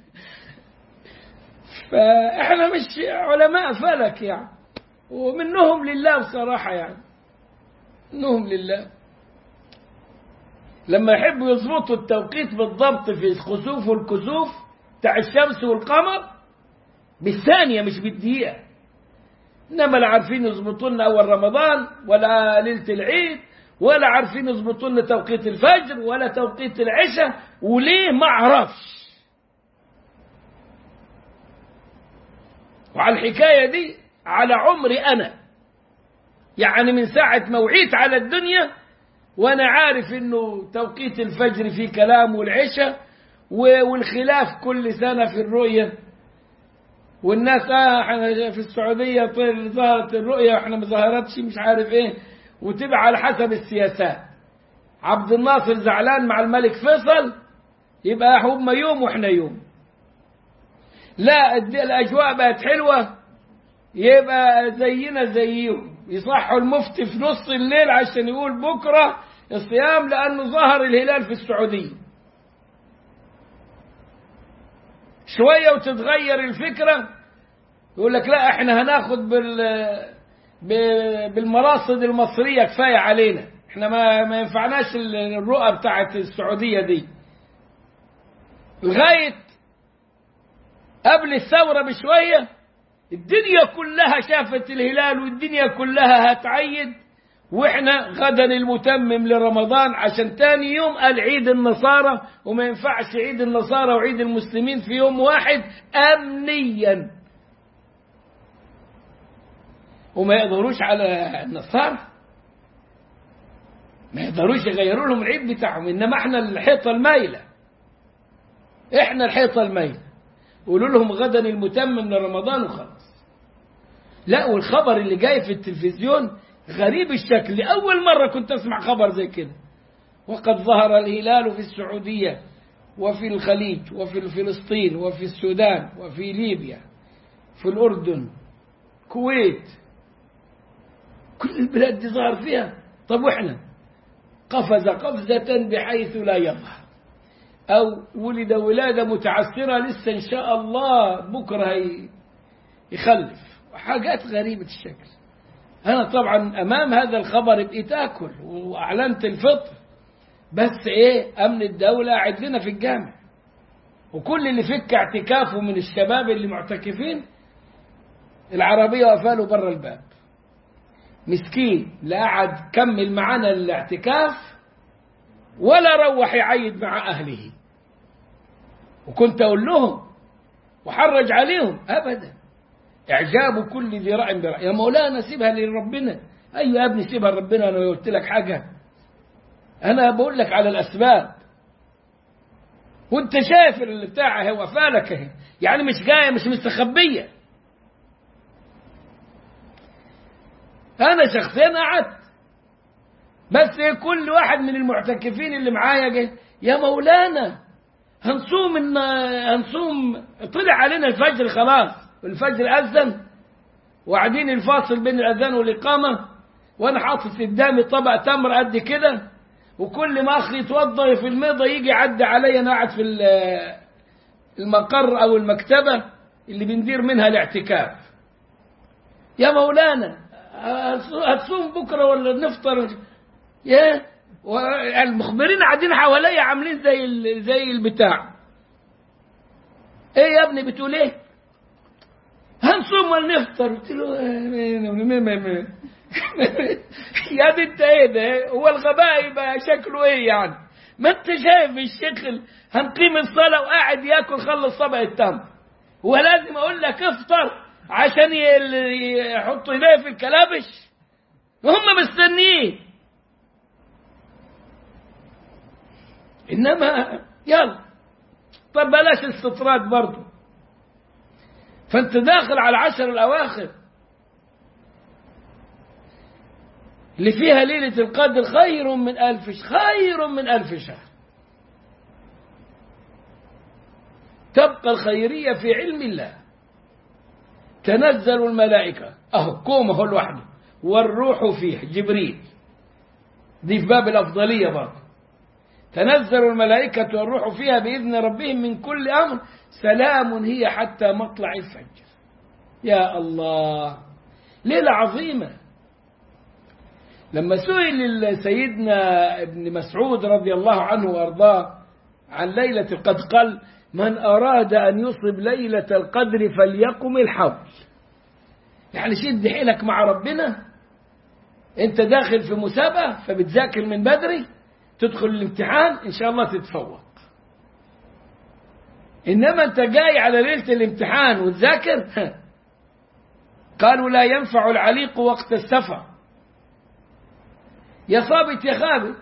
S1: فاحنا مش علماء فلك يعني ومنهم لله بصراحه يعني منهم لله لما يحبوا يظبطوا التوقيت بالضبط في الخسوف والكسوف بتاع الشمس والقمر بالثانية مش بالدقيقة إنما لا عارفين يظبطوا لنا أول رمضان ولا ليلة العيد ولا عارفين يظبطوا لنا توقيت الفجر ولا توقيت العشاء وليه ما أعرفش وعلى الحكاية دي على عمري أنا يعني من ساعة ما وعيت على الدنيا وأنا عارف إنه توقيت الفجر فيه كلام والعشاء والخلاف كل سنة في الرؤية والناس آه احنا في السعودية ظهرت الرؤية واحنا ما ظهرتش مش عارف ايه وتبقى على حسب السياسات عبد الناصر زعلان مع الملك فيصل يبقى هم يوم واحنا يوم لا الأجواء بقت حلوة يبقى زينا زيهم يصحوا المفتي في نص الليل عشان يقول بكرة الصيام لأنه ظهر الهلال في السعودية شوية وتتغير الفكرة يقول لك لا احنا هناخد بال بالمراصد المصرية كفاية علينا احنا ما, ما ينفعناش الرؤى بتاعت السعودية دي لغاية قبل الثورة بشوية الدنيا كلها شافت الهلال والدنيا كلها هتعيد واحنا غدا المتمم لرمضان عشان تاني يوم قال عيد النصارى وما ينفعش عيد النصارى وعيد المسلمين في يوم واحد امنيا وما يقدروش على النصارى ما يقدروش يغيروا لهم العيد بتاعهم انما احنا الحيطه المايله احنا الحيطه المايله قولوا لهم غدا المتمم لرمضان وخلاص لا والخبر اللي جاي في التلفزيون غريب الشكل لأول مرة كنت أسمع خبر زي كده وقد ظهر الهلال في السعودية وفي الخليج وفي فلسطين وفي السودان وفي ليبيا في الأردن كويت كل البلاد دي ظهر فيها طب وإحنا قفز قفزة بحيث لا يظهر أو ولد ولادة متعسرة لسه إن شاء الله بكرة هي يخلف حاجات غريبة الشكل أنا طبعا أمام هذا الخبر بقيت آكل وأعلنت الفطر بس إيه أمن الدولة قاعد لنا في الجامع وكل اللي فك اعتكافه من الشباب اللي معتكفين العربية وقفاله بره الباب مسكين لا قعد كمل معانا الاعتكاف ولا روح يعيد مع أهله وكنت أقول لهم وحرج عليهم أبدا إعجاب كل ذي رأي برأي يا مولانا سيبها لربنا أيوة يا ابني سيبها لربنا أنا قلت لك حاجة أنا بقول لك على الأسباب وانت شايف اللي بتاعها هو فالك اهي يعني مش جاية مش مستخبية أنا شخصيا قعدت بس كل واحد من المعتكفين اللي معايا جاي يا مولانا هنصوم إن هنصوم طلع علينا الفجر خلاص الفجر أذن وقاعدين الفاصل بين الأذان والإقامة وأنا حاطط قدامي طبق تمر قد كده وكل ما أخي يتوضى في الميضة يجي يعدي علي أنا قاعد في المقر أو المكتبة اللي بندير منها الاعتكاف يا مولانا هتصوم بكرة ولا نفطر يا المخبرين قاعدين حواليا عاملين زي زي البتاع ايه يا ابني بتقول ايه هنصوم ولا نفطر قلت له يا دي انت ايه ده هو الغباء يبقى شكله ايه يعني ما انت شايف الشكل هنقيم الصلاه وقاعد ياكل خلص طبق التمر هو لازم اقول لك افطر عشان يحطوا ايديه في الكلابش هم مستنيين انما يلا طب بلاش استطراد برضه فانت داخل على العشر الاواخر اللي فيها ليلة القدر خير من ألف خير من ألف شهر تبقى الخيرية في علم الله تنزل الملائكة أهو قوم أهو لوحده والروح فيه جبريل دي في باب الأفضلية برضه تنزل الملائكة والروح فيها بإذن ربهم من كل أمر سلام هي حتى مطلع الفجر يا الله ليلة عظيمة لما سئل سيدنا ابن مسعود رضي الله عنه وارضاه عن ليلة القدر قال من أراد أن يصب ليلة القدر فليقم الحول يعني شد حيلك مع ربنا انت داخل في مسابقة فبتذاكر من بدري تدخل الامتحان ان شاء الله تتفوق انما انت جاي على ليلة الامتحان وتذاكر قالوا لا ينفع العليق وقت السفر يا صابت يا خابت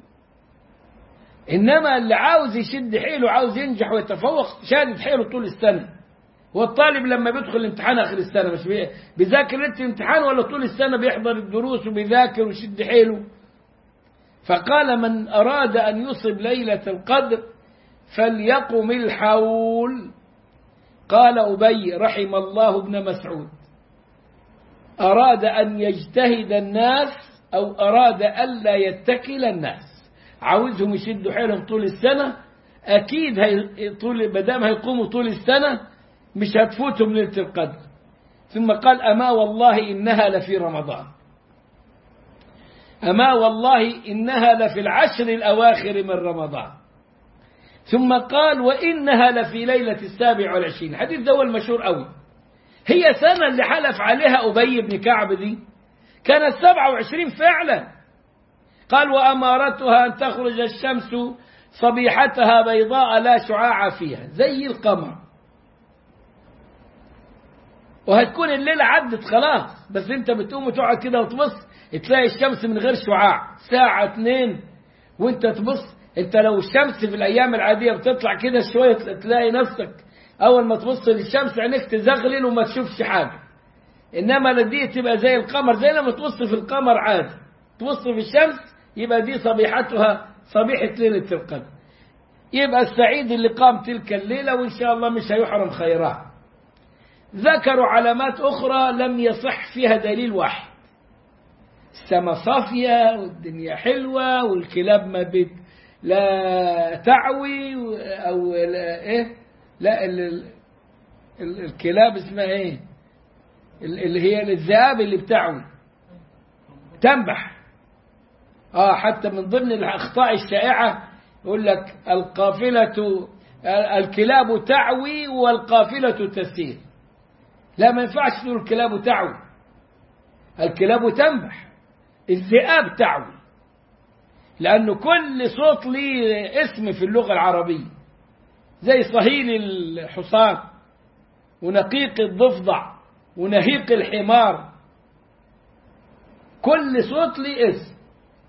S1: إنما اللي عاوز يشد حيله عاوز ينجح ويتفوق شادد حيله طول السنة هو الطالب لما بيدخل الامتحان آخر السنة مش بيذاكر ليلة الامتحان ولا طول السنة بيحضر الدروس وبيذاكر ويشد حيله فقال من أراد أن يصب ليلة القدر فليقم الحول قال أبي رحم الله ابن مسعود أراد أن يجتهد الناس أو أراد ألا يتكل الناس عاوزهم يشدوا حيلهم طول السنة أكيد هي طول بدام هيقوموا طول السنة مش هتفوتهم ليلة القدر ثم قال أما والله إنها لفي رمضان أما والله إنها لفي العشر الأواخر من رمضان ثم قال وإنها لفي ليلة السابع والعشرين حديث ده المشهور قوي هي سنة اللي حلف عليها أبي بن كعب دي كانت سبعة وعشرين فعلا قال وأمارتها أن تخرج الشمس صبيحتها بيضاء لا شعاع فيها زي القمر وهتكون الليلة عدت خلاص بس انت بتقوم وتقعد كده وتبص تلاقي الشمس من غير شعاع ساعة اتنين وانت تبص انت لو الشمس في الايام العادية بتطلع كده شوية تلاقي نفسك اول ما تبص للشمس عينيك تزغلل وما تشوفش حاجة انما دي تبقى زي القمر زي لما تبص في القمر عادي تبص في الشمس يبقى دي صبيحتها صبيحة ليلة القدر يبقى السعيد اللي قام تلك الليلة وإن شاء الله مش هيحرم خيرها ذكروا علامات أخرى لم يصح فيها دليل واحد السما صافية والدنيا حلوة والكلاب ما بت لا تعوي أو لا إيه لا ال ال ال الكلاب اسمها إيه اللي هي الذئاب اللي بتعوي تنبح آه حتى من ضمن الأخطاء الشائعة يقول لك القافلة الكلاب تعوي والقافلة تسير لا ما ينفعش تقول الكلاب تعوي الكلاب تنبح الذئاب تعوي لأنه كل صوت ليه اسم في اللغة العربية زي صهيل الحصان ونقيق الضفدع ونهيق الحمار كل صوت ليه اسم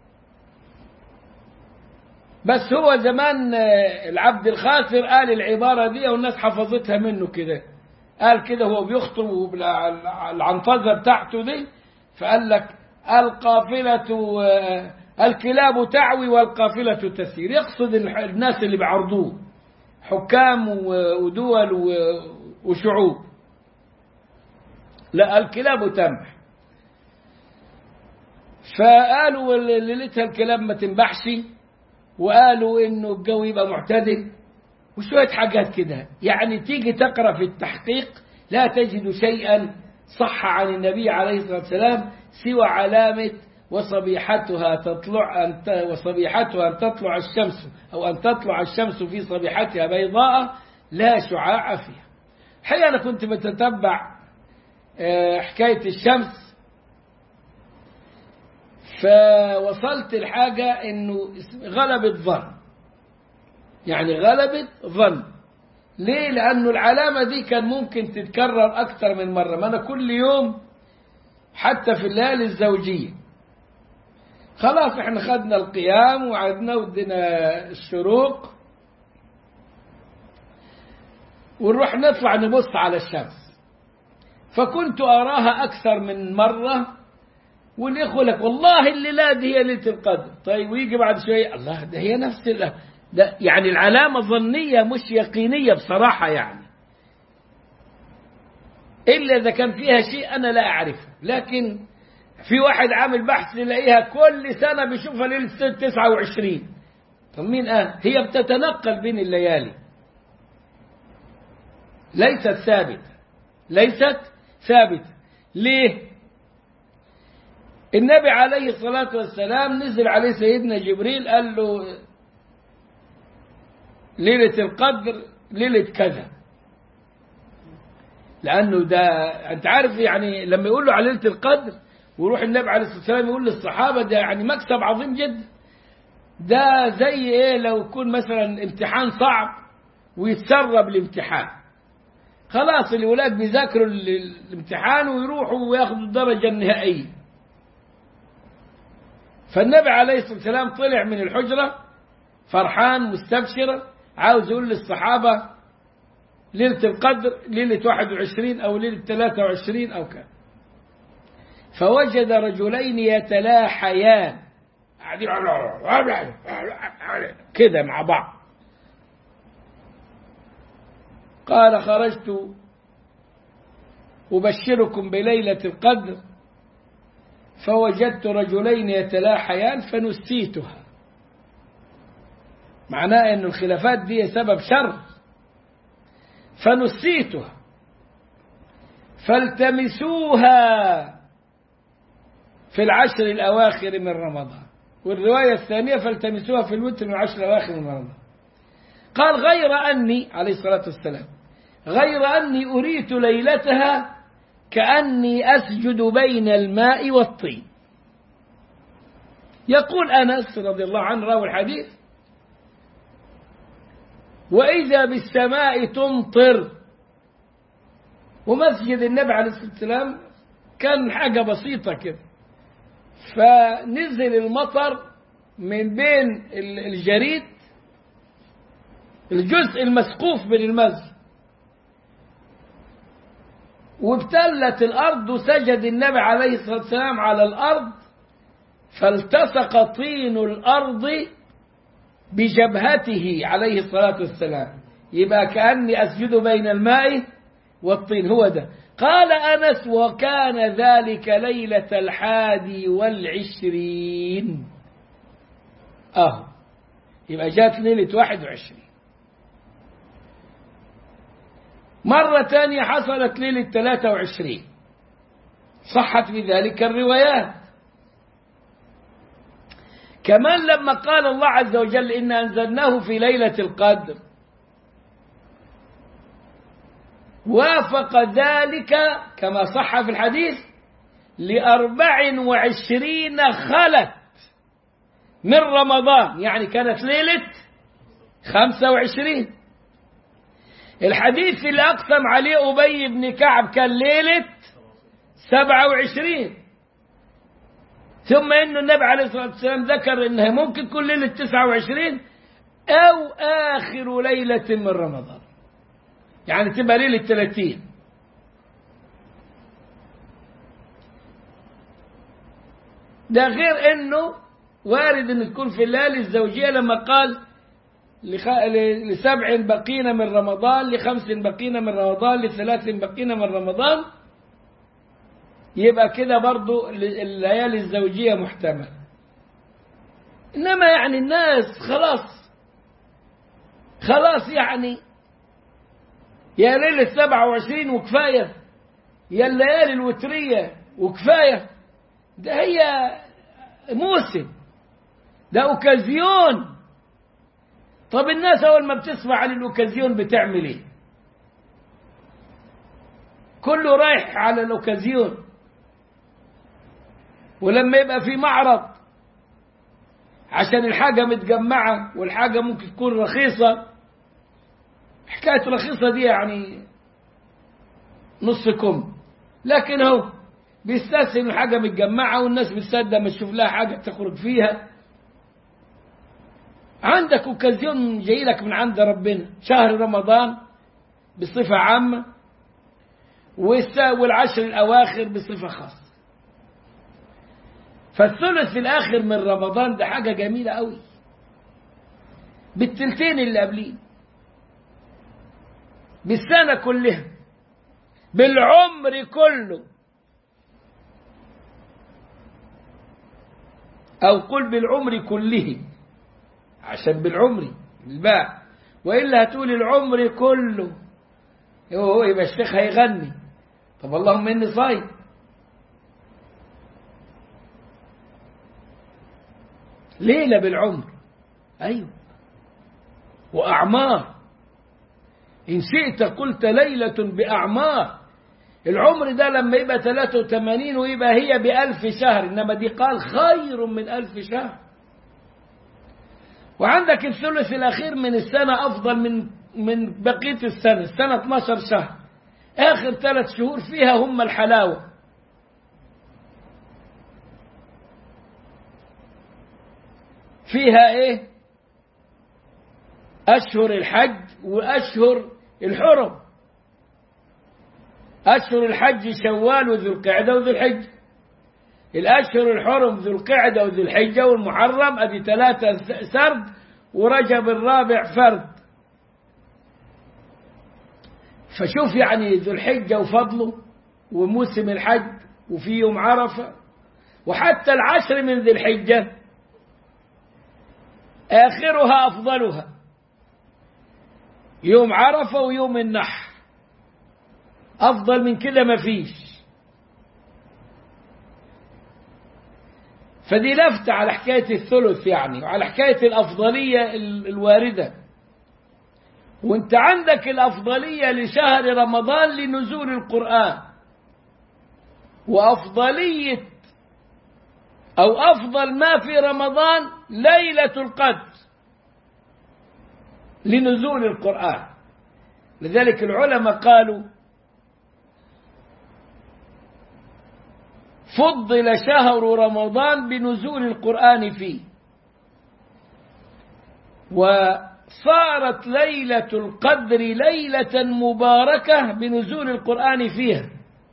S1: بس هو زمان العبد الخاسر قال العبارة دي والناس حفظتها منه كده قال كده هو بيخطب العنطزة بتاعته دي فقال لك القافلة الكلاب تعوي والقافلة تسير يقصد الناس اللي بيعرضوه حكام ودول وشعوب لا الكلاب تنبح فقالوا ليلتها الكلاب ما تنبحش وقالوا انه الجو يبقى معتدل وشوية حاجات كده يعني تيجي تقرأ في التحقيق لا تجد شيئا صح عن النبي عليه الصلاة والسلام سوى علامة وصبيحتها تطلع أن وصبيحتها أن تطلع الشمس أو أن تطلع الشمس في صبيحتها بيضاء لا شعاع فيها حقيقة أنا كنت بتتبع حكاية الشمس فوصلت الحاجة انه غلبت ظن يعني غلبت ظن ليه لانه العلامة دي كان ممكن تتكرر اكتر من مرة ما انا كل يوم حتى في الليالي الزوجية خلاص احنا خدنا القيام وعدنا ودنا الشروق ونروح نطلع نبص على الشمس فكنت أراها أكثر من مرة والإخوة لك والله الليلة دي هي ليلة القدر طيب ويجي بعد شوية الله ده هي نفس الله ده يعني العلامة ظنية مش يقينية بصراحة يعني إلا إذا كان فيها شيء أنا لا أعرفه لكن في واحد عامل بحث يلاقيها كل سنة بيشوفها ليلة 29 طب مين قال هي بتتنقل بين الليالي ليست ثابتة ليست ثابتة ليه النبي عليه الصلاة والسلام نزل عليه سيدنا جبريل قال له ليلة القدر ليلة كذا لأنه ده أنت عارف يعني لما يقول له على ليلة القدر ويروح النبي عليه الصلاة والسلام يقول للصحابة ده يعني مكسب عظيم جدا ده زي ايه لو يكون مثلا امتحان صعب ويتسرب الامتحان خلاص الولاد بيذاكروا الامتحان ويروحوا وياخدوا الدرجة النهائية فالنبي عليه الصلاة والسلام طلع من الحجرة فرحان مستبشرا عاوز يقول للصحابة ليلة القدر ليلة 21 أو ليلة 23 أو كذا فوجد رجلين يتلاحيان كده مع بعض قال خرجت أبشركم بليلة القدر فوجدت رجلين يتلاحيان فنسيتها معناه أن الخلافات دي سبب شر فنسيتها فالتمسوها في العشر الأواخر من رمضان والرواية الثانية فالتمسوها في الوتر من العشر الأواخر من رمضان قال غير أني عليه الصلاة والسلام غير أني أريت ليلتها كأني أسجد بين الماء والطين يقول أنس رضي الله عنه راوي الحديث وإذا بالسماء تمطر ومسجد النبي عليه الصلاة والسلام كان حاجة بسيطة كده فنزل المطر من بين الجريد الجزء المسقوف من المسجد وابتلت الأرض وسجد النبي عليه الصلاة والسلام على الأرض فالتصق طين الأرض بجبهته عليه الصلاة والسلام يبقى كأني أسجد بين الماء والطين هو ده قال أنس وكان ذلك ليلة الحادي والعشرين أهو يبقى جات ليلة واحد وعشرين مرة تانية حصلت ليلة ثلاثة وعشرين صحت في ذلك الروايات كمان لما قال الله عز وجل إن أنزلناه في ليلة القدر وافق ذلك كما صح في الحديث لأربع وعشرين خلت من رمضان يعني كانت ليلة خمسة وعشرين الحديث اللي أقسم عليه أبي بن كعب كان ليلة سبعة وعشرين ثم أن النبي عليه الصلاة والسلام ذكر أنها ممكن تكون ليلة تسعة وعشرين أو آخر ليلة من رمضان يعني تبقى ليلة 30 ده غير انه وارد ان تكون في الليالي الزوجية لما قال لخ... لسبع بقين من رمضان لخمس بقين من رمضان لثلاث بقين من رمضان يبقى كده برضو الليالي الزوجية محتمل إنما يعني الناس خلاص خلاص يعني يا ليلة سبعة وعشرين وكفاية يا الليالي الوترية وكفاية ده هي موسم ده أوكازيون طب الناس أول ما بتسمع عن الأوكازيون بتعمل إيه كله رايح على الأوكازيون ولما يبقى في معرض عشان الحاجة متجمعة والحاجة ممكن تكون رخيصة حكاية رخيصة دي يعني نص كم لكن هو بيستسهل الحاجة متجمعة والناس بتصدق ما تشوف لها حاجة تخرج فيها عندك اوكازيون جاي لك من عند ربنا شهر رمضان بصفة عامة والعشر الأواخر بصفة خاصة فالثلث الآخر من رمضان ده حاجة جميلة قوي بالتلتين اللي قبليه بالسنة كلها بالعمر كله أو قل بالعمر كله عشان بالعمر الباء وإلا هتقول العمر كله هو يبقى الشيخ هيغني طب اللهم إني صايم ليلة بالعمر أيوه وأعمار إن شئت قلت ليلة بأعمار العمر ده لما يبقى 83 ويبقى هي بألف شهر إنما دي قال خير من ألف شهر وعندك الثلث الأخير من السنة أفضل من من بقية السنة السنة 12 شهر آخر ثلاث شهور فيها هم الحلاوة فيها إيه أشهر الحج وأشهر الحرم أشهر الحج شوال وذو القعدة وذو الحج الأشهر الحرم ذو القعدة وذو الحجة والمحرم أدي ثلاثة سرد ورجب الرابع فرد فشوف يعني ذو الحجة وفضله وموسم الحج وفي يوم عرفة وحتى العشر من ذي الحجة آخرها أفضلها يوم عرفة ويوم النحر أفضل من كده ما فيش فدي لفتة على حكاية الثلث يعني وعلى حكاية الأفضلية الواردة وانت عندك الأفضلية لشهر رمضان لنزول القرآن وأفضلية أو أفضل ما في رمضان ليلة القدر لنزول القرآن لذلك العلماء قالوا فضل شهر رمضان بنزول القرآن فيه وصارت ليلة القدر ليلة مباركة بنزول القرآن فيها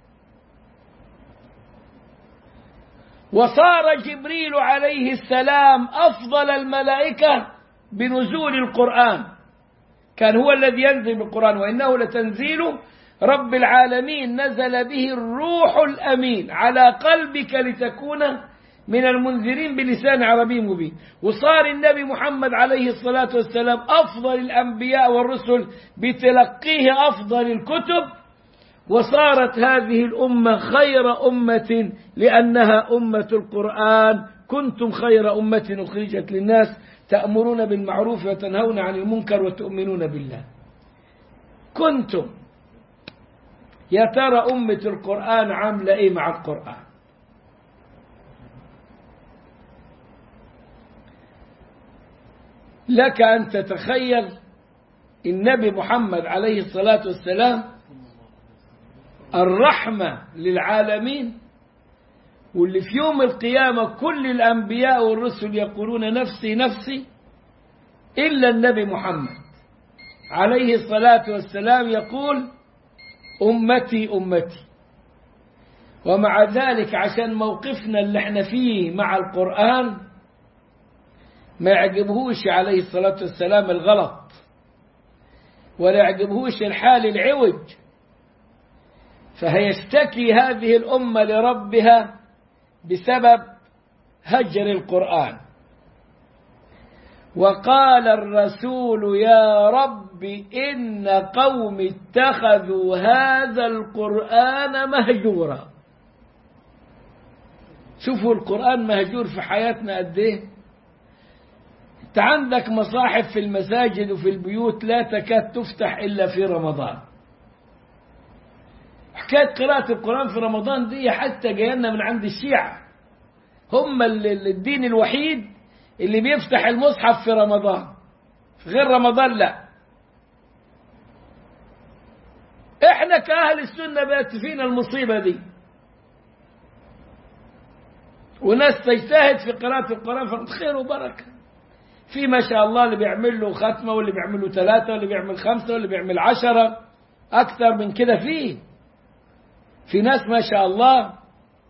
S1: وصار جبريل عليه السلام أفضل الملائكة بنزول القرآن كان هو الذي ينزل بالقرآن وإنه لتنزيل رب العالمين نزل به الروح الأمين على قلبك لتكون من المنذرين بلسان عربي مبين وصار النبي محمد عليه الصلاة والسلام أفضل الأنبياء والرسل بتلقيه أفضل الكتب وصارت هذه الأمة خير أمة لأنها أمة القرآن كنتم خير أمة أخرجت للناس تأمرون بالمعروف وتنهون عن المنكر وتؤمنون بالله كنتم يا ترى أمة القرآن عاملة إيه مع القرآن لك أن تتخيل النبي محمد عليه الصلاة والسلام الرحمة للعالمين واللي في يوم القيامة كل الأنبياء والرسل يقولون نفسي نفسي إلا النبي محمد عليه الصلاة والسلام يقول أمتي أمتي ومع ذلك عشان موقفنا اللي احنا فيه مع القرآن ما يعجبهوش عليه الصلاة والسلام الغلط ولا يعجبهوش الحال العوج فهيشتكي هذه الأمة لربها بسبب هجر القرآن وقال الرسول يا رب إن قوم اتخذوا هذا القرآن مهجورا شوفوا القرآن مهجور في حياتنا قد ايه انت عندك مصاحف في المساجد وفي البيوت لا تكاد تفتح إلا في رمضان حكاية قراءة القرآن في رمضان دي حتى جاينا من عند الشيعة هم الدين الوحيد اللي بيفتح المصحف في رمضان في غير رمضان لا احنا كأهل السنة بقت فينا المصيبة دي وناس تجتهد في قراءة القرآن فقد خير وبركة في ما شاء الله اللي بيعمل له ختمة واللي بيعمل له ثلاثة واللي بيعمل خمسة واللي بيعمل عشرة أكثر من كده فيه في ناس ما شاء الله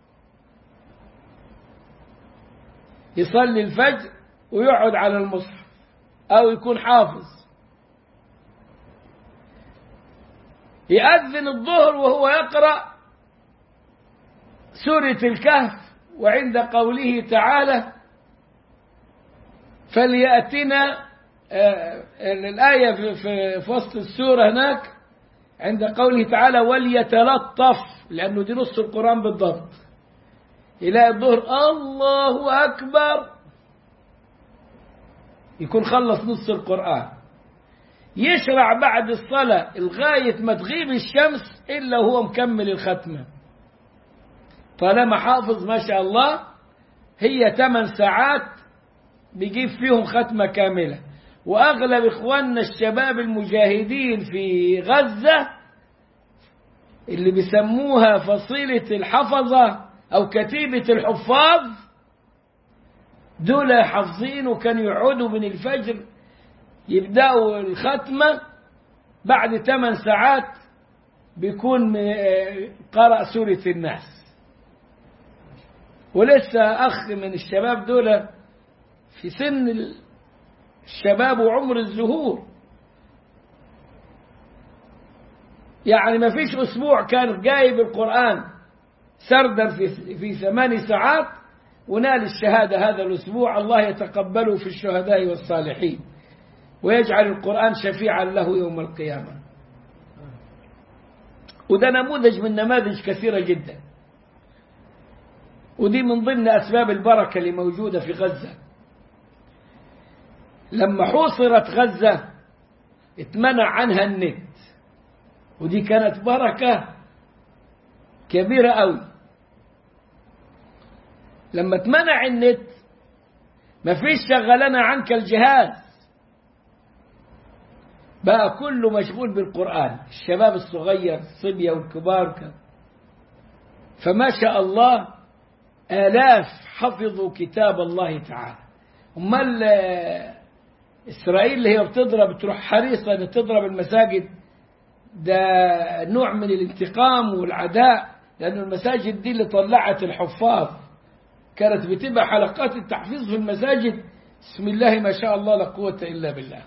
S1: يصلي الفجر ويقعد على المصحف أو يكون حافظ يأذن الظهر وهو يقرأ سورة الكهف وعند قوله تعالى فليأتنا الآية في وسط السورة هناك عند قوله تعالى وليتلطف لأنه دي نص القرآن بالضبط يلاقي الظهر الله أكبر يكون خلص نص القرآن يشرع بعد الصلاة لغاية ما تغيب الشمس إلا هو مكمل الختمة طالما حافظ ما شاء الله هي 8 ساعات بيجيب فيهم ختمة كاملة وأغلب إخواننا الشباب المجاهدين في غزة اللي بيسموها فصيلة الحفظة أو كتيبة الحفاظ دول حافظين وكانوا يقعدوا من الفجر يبدأوا الختمة بعد 8 ساعات بيكون قرأ سورة الناس ولسه أخ من الشباب دول في سن الشباب وعمر الزهور يعني ما فيش أسبوع كان جايب القرآن سردا في, في ثمان ساعات ونال الشهادة هذا الأسبوع الله يتقبله في الشهداء والصالحين ويجعل القرآن شفيعا له يوم القيامة وده نموذج من نماذج كثيرة جدا ودي من ضمن أسباب البركة اللي موجودة في غزة لما حوصرت غزة اتمنع عنها النت ودي كانت بركة كبيرة قوي لما تمنع النت مفيش شغلنا عنك الجهاز بقى كله مشغول بالقرآن الشباب الصغير الصبية والكبار كان. فما شاء الله آلاف حفظوا كتاب الله تعالى أمال إسرائيل اللي هي بتضرب تروح حريصة أن تضرب المساجد ده نوع من الانتقام والعداء لأن المساجد دي اللي طلعت الحفاظ كانت بتبقى حلقات التحفيظ في المساجد بسم الله ما شاء الله لا قوة إلا بالله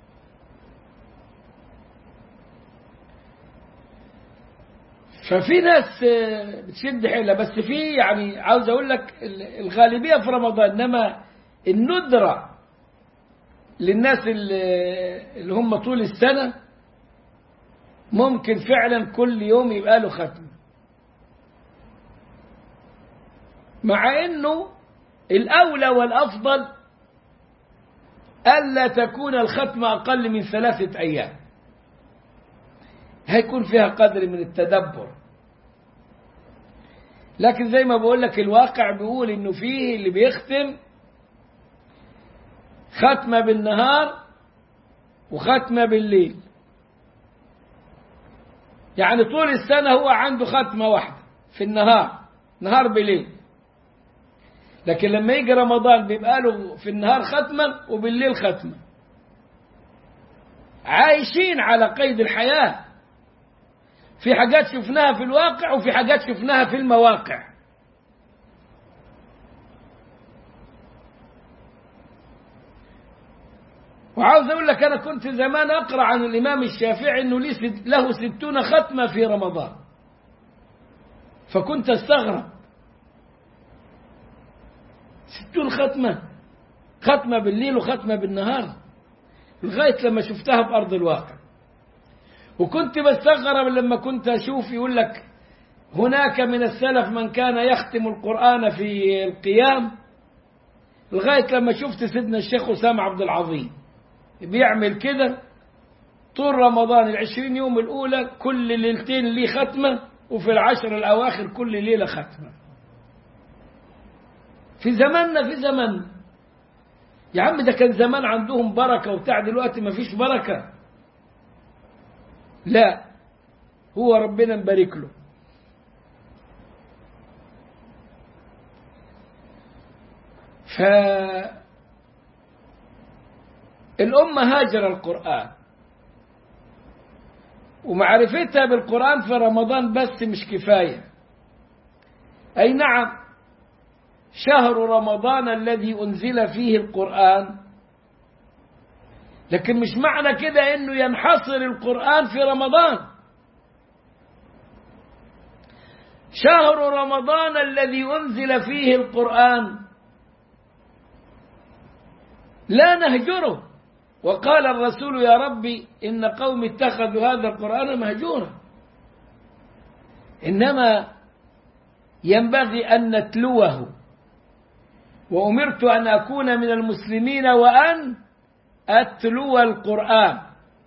S1: ففي ناس بتشد حيلها بس في يعني عاوز اقول لك الغالبيه في رمضان انما الندره للناس اللي هم طول السنه ممكن فعلا كل يوم يبقى له ختم مع انه الاولى والافضل الا تكون الختمه اقل من ثلاثه ايام هيكون فيها قدر من التدبر لكن زي ما بقول لك الواقع بيقول انه فيه اللي بيختم ختمة بالنهار وختمة بالليل يعني طول السنة هو عنده ختمة واحدة في النهار نهار بليل لكن لما يجي رمضان بيبقى له في النهار ختمة وبالليل ختمة عايشين على قيد الحياه في حاجات شفناها في الواقع وفي حاجات شفناها في المواقع وعاوز اقول لك انا كنت زمان اقرا عن الامام الشافعي انه له ستون ختمه في رمضان فكنت استغرب ستون ختمه ختمه بالليل وختمه بالنهار لغايه لما شفتها بارض الواقع وكنت بستغرب لما كنت أشوف يقول لك هناك من السلف من كان يختم القرآن في القيام لغاية لما شفت سيدنا الشيخ أسامة عبد العظيم بيعمل كده طول رمضان العشرين يوم الأولى كل ليلتين ليه ختمة وفي العشر الأواخر كل ليلة ختمة في زماننا في زمن يا عم ده كان زمان عندهم بركة وبتاع دلوقتي ما فيش بركة لا هو ربنا مبارك له ف الأمة هاجر القرآن ومعرفتها بالقرآن في رمضان بس مش كفاية أي نعم شهر رمضان الذي أنزل فيه القرآن لكن مش معنى كده انه ينحصر القرآن في رمضان شهر رمضان الذي أنزل فيه القرآن لا نهجره وقال الرسول يا ربي إن قوم اتخذوا هذا القرآن مهجورا إنما ينبغي أن نتلوه وأمرت أن أكون من المسلمين وأن أتلو القرآن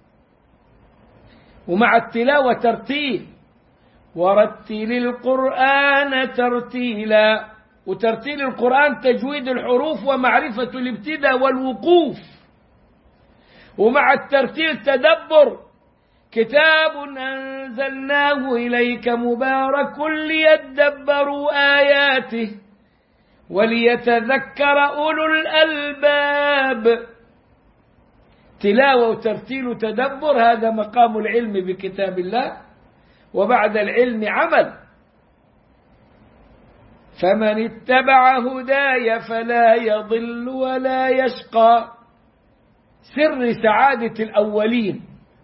S1: ومع التلاوة ترتيل ورتل القرآن ترتيلا وترتيل القرآن تجويد الحروف ومعرفة الابتداء والوقوف ومع الترتيل تدبر كتاب أنزلناه إليك مبارك ليدبروا آياته وليتذكر أولو الألباب تلاوة وترتيل وتدبر هذا مقام العلم بكتاب الله وبعد العلم عمل فمن اتبع هداي فلا يضل ولا يشقى سر سعادة الأولين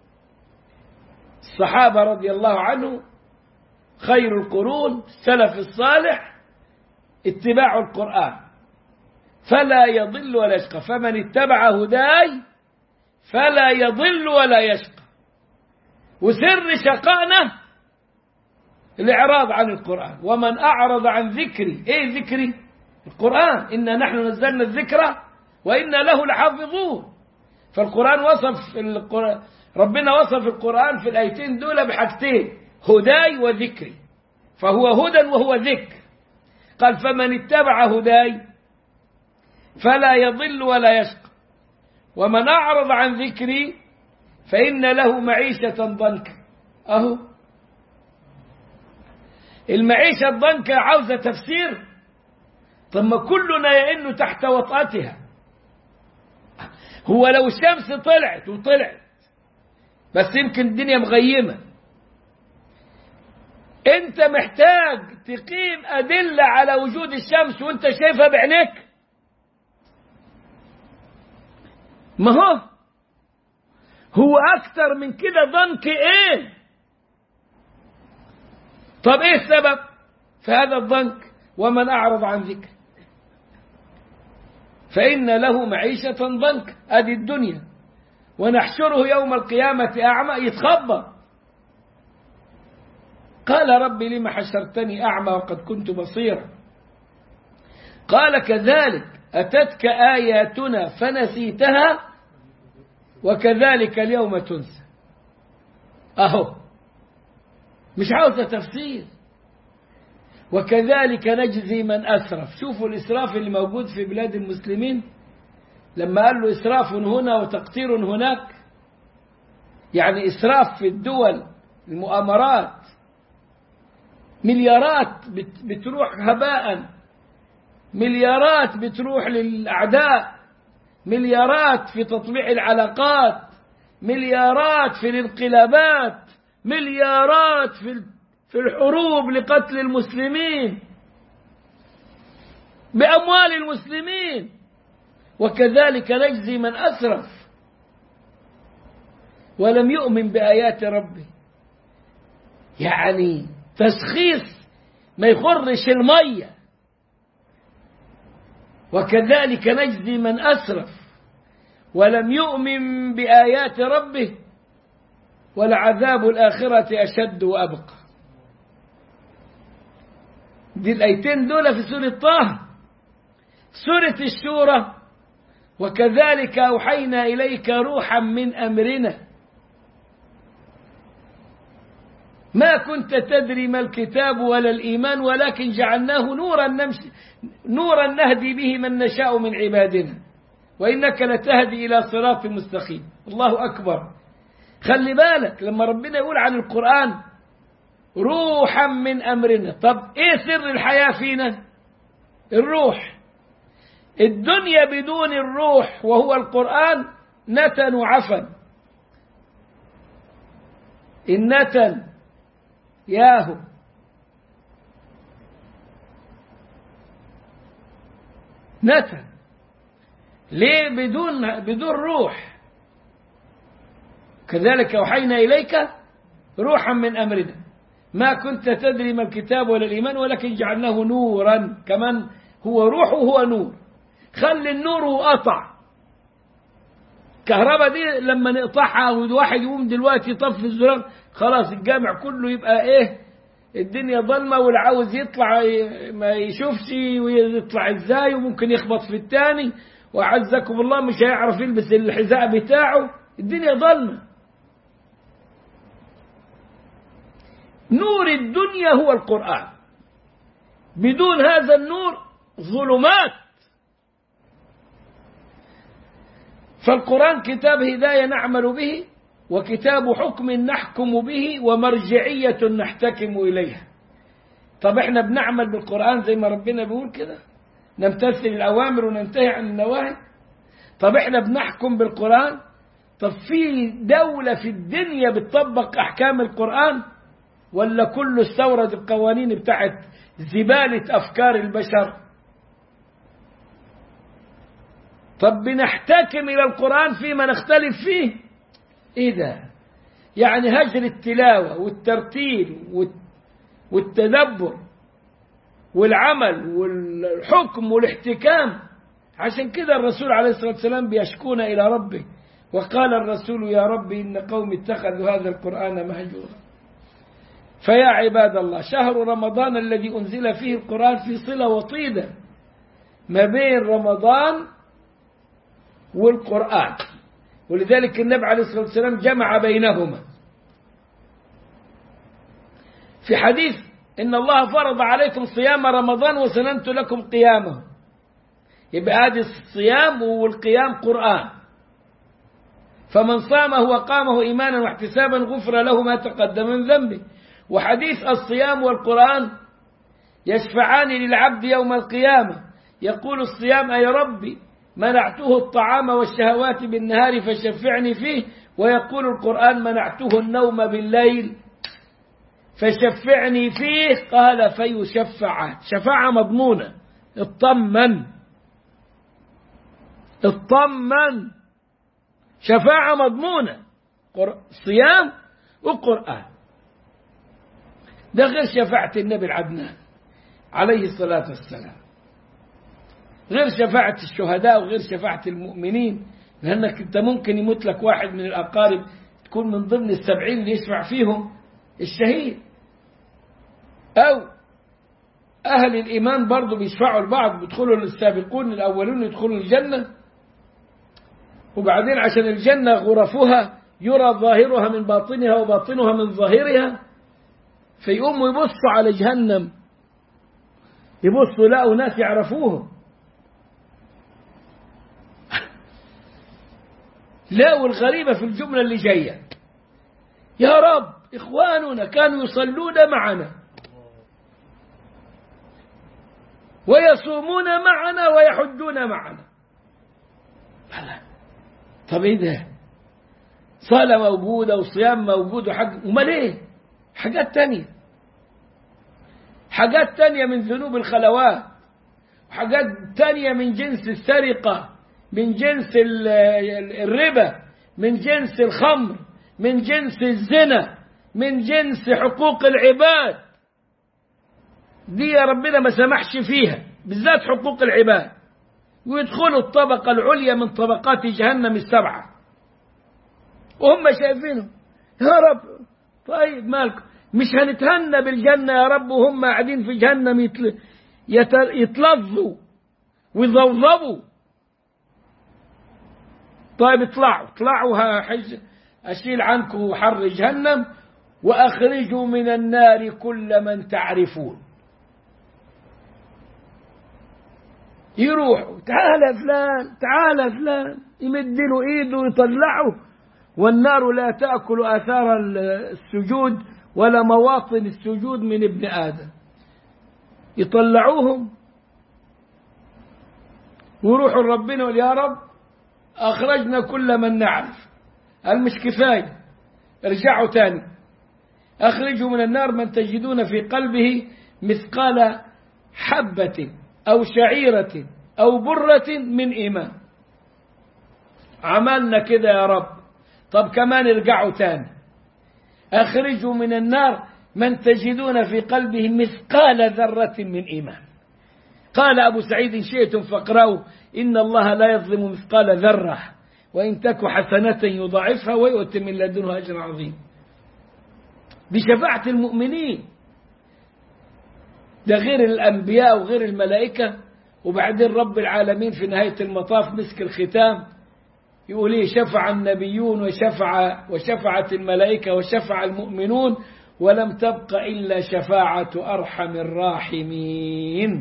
S1: الصحابة رضي الله عنه خير القرون السلف الصالح اتباع القرآن فلا يضل ولا يشقى فمن اتبع هداي فلا يضل ولا يشقى وسر شقائنا الإعراض عن القرآن ومن أعرض عن ذكري إيه ذكري القرآن إنا نحن نزلنا الذكر وإنا له لحافظون فالقرآن وصف القرآن ربنا وصف القرآن في الآيتين دول بحاجتين هداي وذكري فهو هدى وهو ذكر قال فمن اتبع هداي فلا يضل ولا يشقى ومن أعرض عن ذكري فإن له معيشة ضنكا أهو المعيشة الضنكا عاوزة تفسير طب ما كلنا يئن تحت وطأتها هو لو الشمس طلعت وطلعت بس يمكن الدنيا مغيمة انت محتاج تقيم أدلة على وجود الشمس وانت شايفها بعينيك ما هو هو أكتر من كده ضنك إيه طب إيه السبب في هذا الضنك ومن أعرض عن ذكر فإن له معيشة ضنك أدي الدنيا ونحشره يوم القيامة أعمى يتخبط قال رب لم حشرتني أعمى وقد كنت بصيرا قال كذلك أتتك آياتنا فنسيتها وكذلك اليوم تنسى أهو مش عاوزة تفسير وكذلك نجزي من أسرف شوفوا الإسراف اللي موجود في بلاد المسلمين لما قال له إسراف هنا وتقتير هناك يعني إسراف في الدول المؤامرات مليارات بتروح هباء مليارات بتروح للأعداء مليارات في تطبيع العلاقات مليارات في الانقلابات مليارات في في الحروب لقتل المسلمين بأموال المسلمين وكذلك نجزي من أسرف ولم يؤمن بآيات ربه يعني تسخيص ما يخرش الميه وكذلك نجزي من أسرف ولم يؤمن بآيات ربه ولعذاب الآخرة أشد وأبقى دي الآيتين دول في سورة طه سورة الشورى وكذلك أوحينا إليك روحا من أمرنا ما كنت تدري ما الكتاب ولا الإيمان ولكن جعلناه نورا نمشي نورا نهدي به من نشاء من عبادنا وإنك لتهدي إلى صراط مستقيم الله أكبر خلي بالك لما ربنا يقول عن القرآن روحا من أمرنا طب إيه سر الحياة فينا الروح الدنيا بدون الروح وهو القرآن نتن وعفن النتن ياهو نتن ليه بدون بدون روح كذلك أوحينا إليك روحا من أمرنا ما كنت تدري ما الكتاب ولا الإيمان ولكن جعلناه نورا كمان هو روح وهو نور خلي النور وقطع الكهرباء دي لما نقطعها والواحد يقوم دلوقتي يطفي الزرار خلاص الجامع كله يبقى ايه الدنيا ضلمة واللي عاوز يطلع ما يشوفش ويطلع ازاي وممكن يخبط في التاني وأعزكم الله مش هيعرف يلبس الحذاء بتاعه الدنيا ضلمة نور الدنيا هو القرآن بدون هذا النور ظلمات فالقرآن كتاب هداية نعمل به وكتاب حكم نحكم به ومرجعية نحتكم إليها طب احنا بنعمل بالقرآن زي ما ربنا بيقول كده نمتثل الأوامر وننتهي عن النواهي طب احنا بنحكم بالقرآن طب في دولة في الدنيا بتطبق أحكام القرآن ولا كله استورد القوانين بتاعت زبالة أفكار البشر طب بنحتكم إلى القرآن فيما نختلف فيه إيه ده يعني هجر التلاوة والترتيل والتدبر والعمل والحكم والاحتكام عشان كده الرسول عليه الصلاة والسلام بيشكون إلى ربه وقال الرسول يا رب إن قوم اتخذوا هذا القرآن مهجورا فيا عباد الله شهر رمضان الذي أنزل فيه القرآن في صلة وطيدة ما بين رمضان والقرآن ولذلك النبي عليه الصلاة والسلام جمع بينهما في حديث إن الله فرض عليكم صيام رمضان وسننت لكم قيامه يبقى هذه الصيام والقيام قرآن فمن صامه وقامه إيمانا واحتسابا غفر له ما تقدم من ذنبه وحديث الصيام والقرآن يشفعان للعبد يوم القيامة يقول الصيام أي ربي منعته الطعام والشهوات بالنهار فشفعني فيه ويقول القرآن منعته النوم بالليل فشفعني فيه قال فيشفع شفاعة مضمونة اطمن اطمن شفاعة مضمونة صيام وقرآن ده غير شفاعة النبي العدنان عليه الصلاة والسلام غير شفاعة الشهداء وغير شفاعة المؤمنين لأنك أنت ممكن يموت لك واحد من الأقارب تكون من ضمن السبعين اللي يشفع فيهم الشهيد أو أهل الإيمان برضو بيشفعوا البعض بيدخلوا للسابقون الأولون يدخلوا الجنة وبعدين عشان الجنة غرفها يرى ظاهرها من باطنها وباطنها من ظاهرها فيقوموا يبصوا على جهنم يبصوا لقوا ناس يعرفوهم لا والغريبة في الجملة اللي جاية يا رب إخواننا كانوا يصلون معنا ويصومون معنا ويحجون معنا طب ايه ده صلاة موجودة وصيام موجود وحج امال ايه حاجات تانية حاجات تانية من ذنوب الخلوات وحاجات تانية من جنس السرقة من جنس الربا من جنس الخمر من جنس الزنا من جنس حقوق العباد دي يا ربنا ما سمحش فيها بالذات حقوق العباد ويدخلوا الطبقة العليا من طبقات جهنم السبعة وهم شايفينهم يا رب طيب مالكم مش هنتهنى بالجنة يا رب وهم قاعدين في جهنم يتل... يت... يتلظوا ويضوضبوا طيب اطلعوا اطلعوا حج أشيل عنكم حر جهنم وأخرجوا من النار كل من تعرفون يروحوا تعال يا فلان تعال يا فلان يمد له ايده ويطلعه والنار لا تأكل آثار السجود ولا مواطن السجود من ابن آدم يطلعوهم ويروحوا ربنا يقول يا رب أخرجنا كل من نعرف قال مش كفاية ارجعوا تاني أخرجوا من النار من تجدون في قلبه مثقال حبة أو شعيرة أو برة من إيمان عملنا كده يا رب طب كمان ارجعوا تاني أخرجوا من النار من تجدون في قلبه مثقال ذرة من إيمان قال أبو سعيد شئتم فاقرأوا إن الله لا يظلم مثقال ذرة وإن تك حسنة يضاعفها ويؤتي من لدنه أجر عظيم بشفاعة المؤمنين ده غير الأنبياء وغير الملائكة وبعدين رب العالمين في نهاية المطاف مسك الختام يقول إيه شفع النبيون وشفع وشفعت الملائكة وشفع المؤمنون ولم تبق إلا شفاعة أرحم الراحمين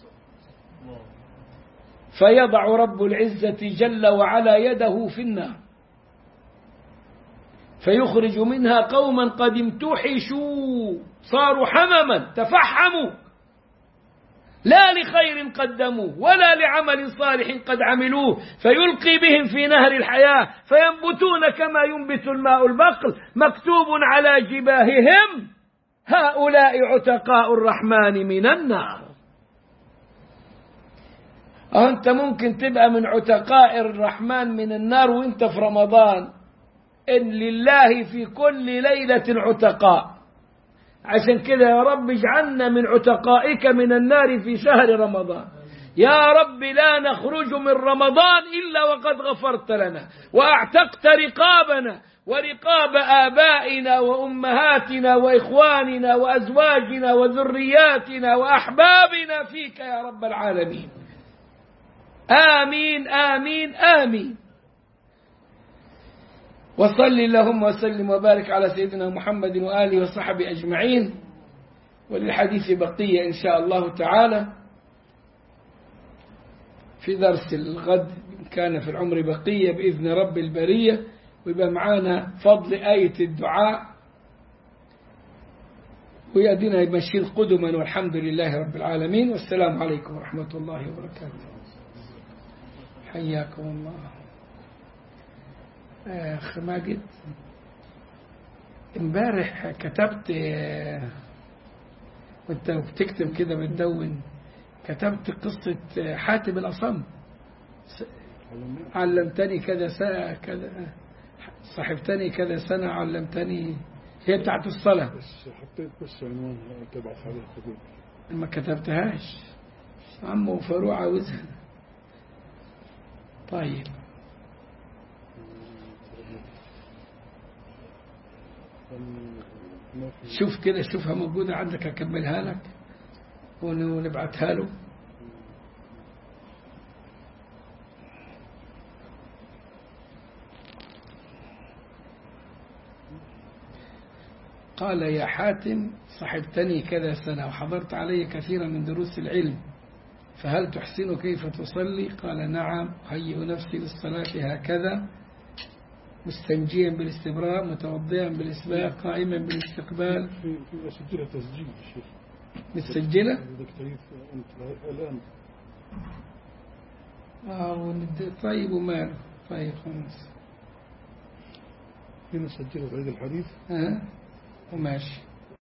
S1: فيضع رب العزة جل وعلا يده في النار فيخرج منها قوما قد امتحشوا صاروا حمما تفحموا لا لخير قدموه ولا لعمل صالح قد عملوه فيلقي بهم في نهر الحياة فينبتون كما ينبت الماء البقل مكتوب على جباههم هؤلاء عتقاء الرحمن من النار أنت ممكن تبقى من عتقاء الرحمن من النار وانت في رمضان إن لله في كل ليلة عتقاء عشان كده يا رب اجعلنا من عتقائك من النار في شهر رمضان يا رب لا نخرج من رمضان إلا وقد غفرت لنا وأعتقت رقابنا ورقاب آبائنا وأمهاتنا وإخواننا وأزواجنا وذرياتنا وأحبابنا فيك يا رب العالمين آمين آمين آمين وصل اللهم وسلم وبارك على سيدنا محمد وآله وصحبه أجمعين وللحديث بقية إن شاء الله تعالى في درس الغد إن كان في العمر بقية بإذن رب البرية ويبقى معانا فضل آية الدعاء ويأدينا يمشي قدما والحمد لله رب العالمين والسلام عليكم ورحمة الله وبركاته حياكم الله أخ ماجد امبارح كتبت وانت بتكتب كده بتدون كتبت قصة حاتم الأصم علمتني كذا سنة كذا صاحبتني كذا سنة علمتني هي بتاعت الصلاة
S2: بس حطيت بس عنوان تبعث عليه قبول
S1: ما كتبتهاش عمو فاروق عاوزها طيب
S2: ما في
S1: شوف كده شوفها موجودة عندك أكملها لك ون- ونبعتها له قال يا حاتم صحبتني كذا سنة وحضرت علي كثيرا من دروس العلم فهل تحسن كيف تصلي قال نعم هيئ نفسي للصلاة هكذا مستنجيا بالاستبراء متوضئا بالإسباق قائما بالاستقبال
S2: في في اسجلها تسجيل يا شيخ
S1: متسجلة
S2: بدك تعيد انت الان
S1: آه وند- طيب وماله طيب خلاص
S2: هنا سجلت عيد الحديث
S1: ها وماشي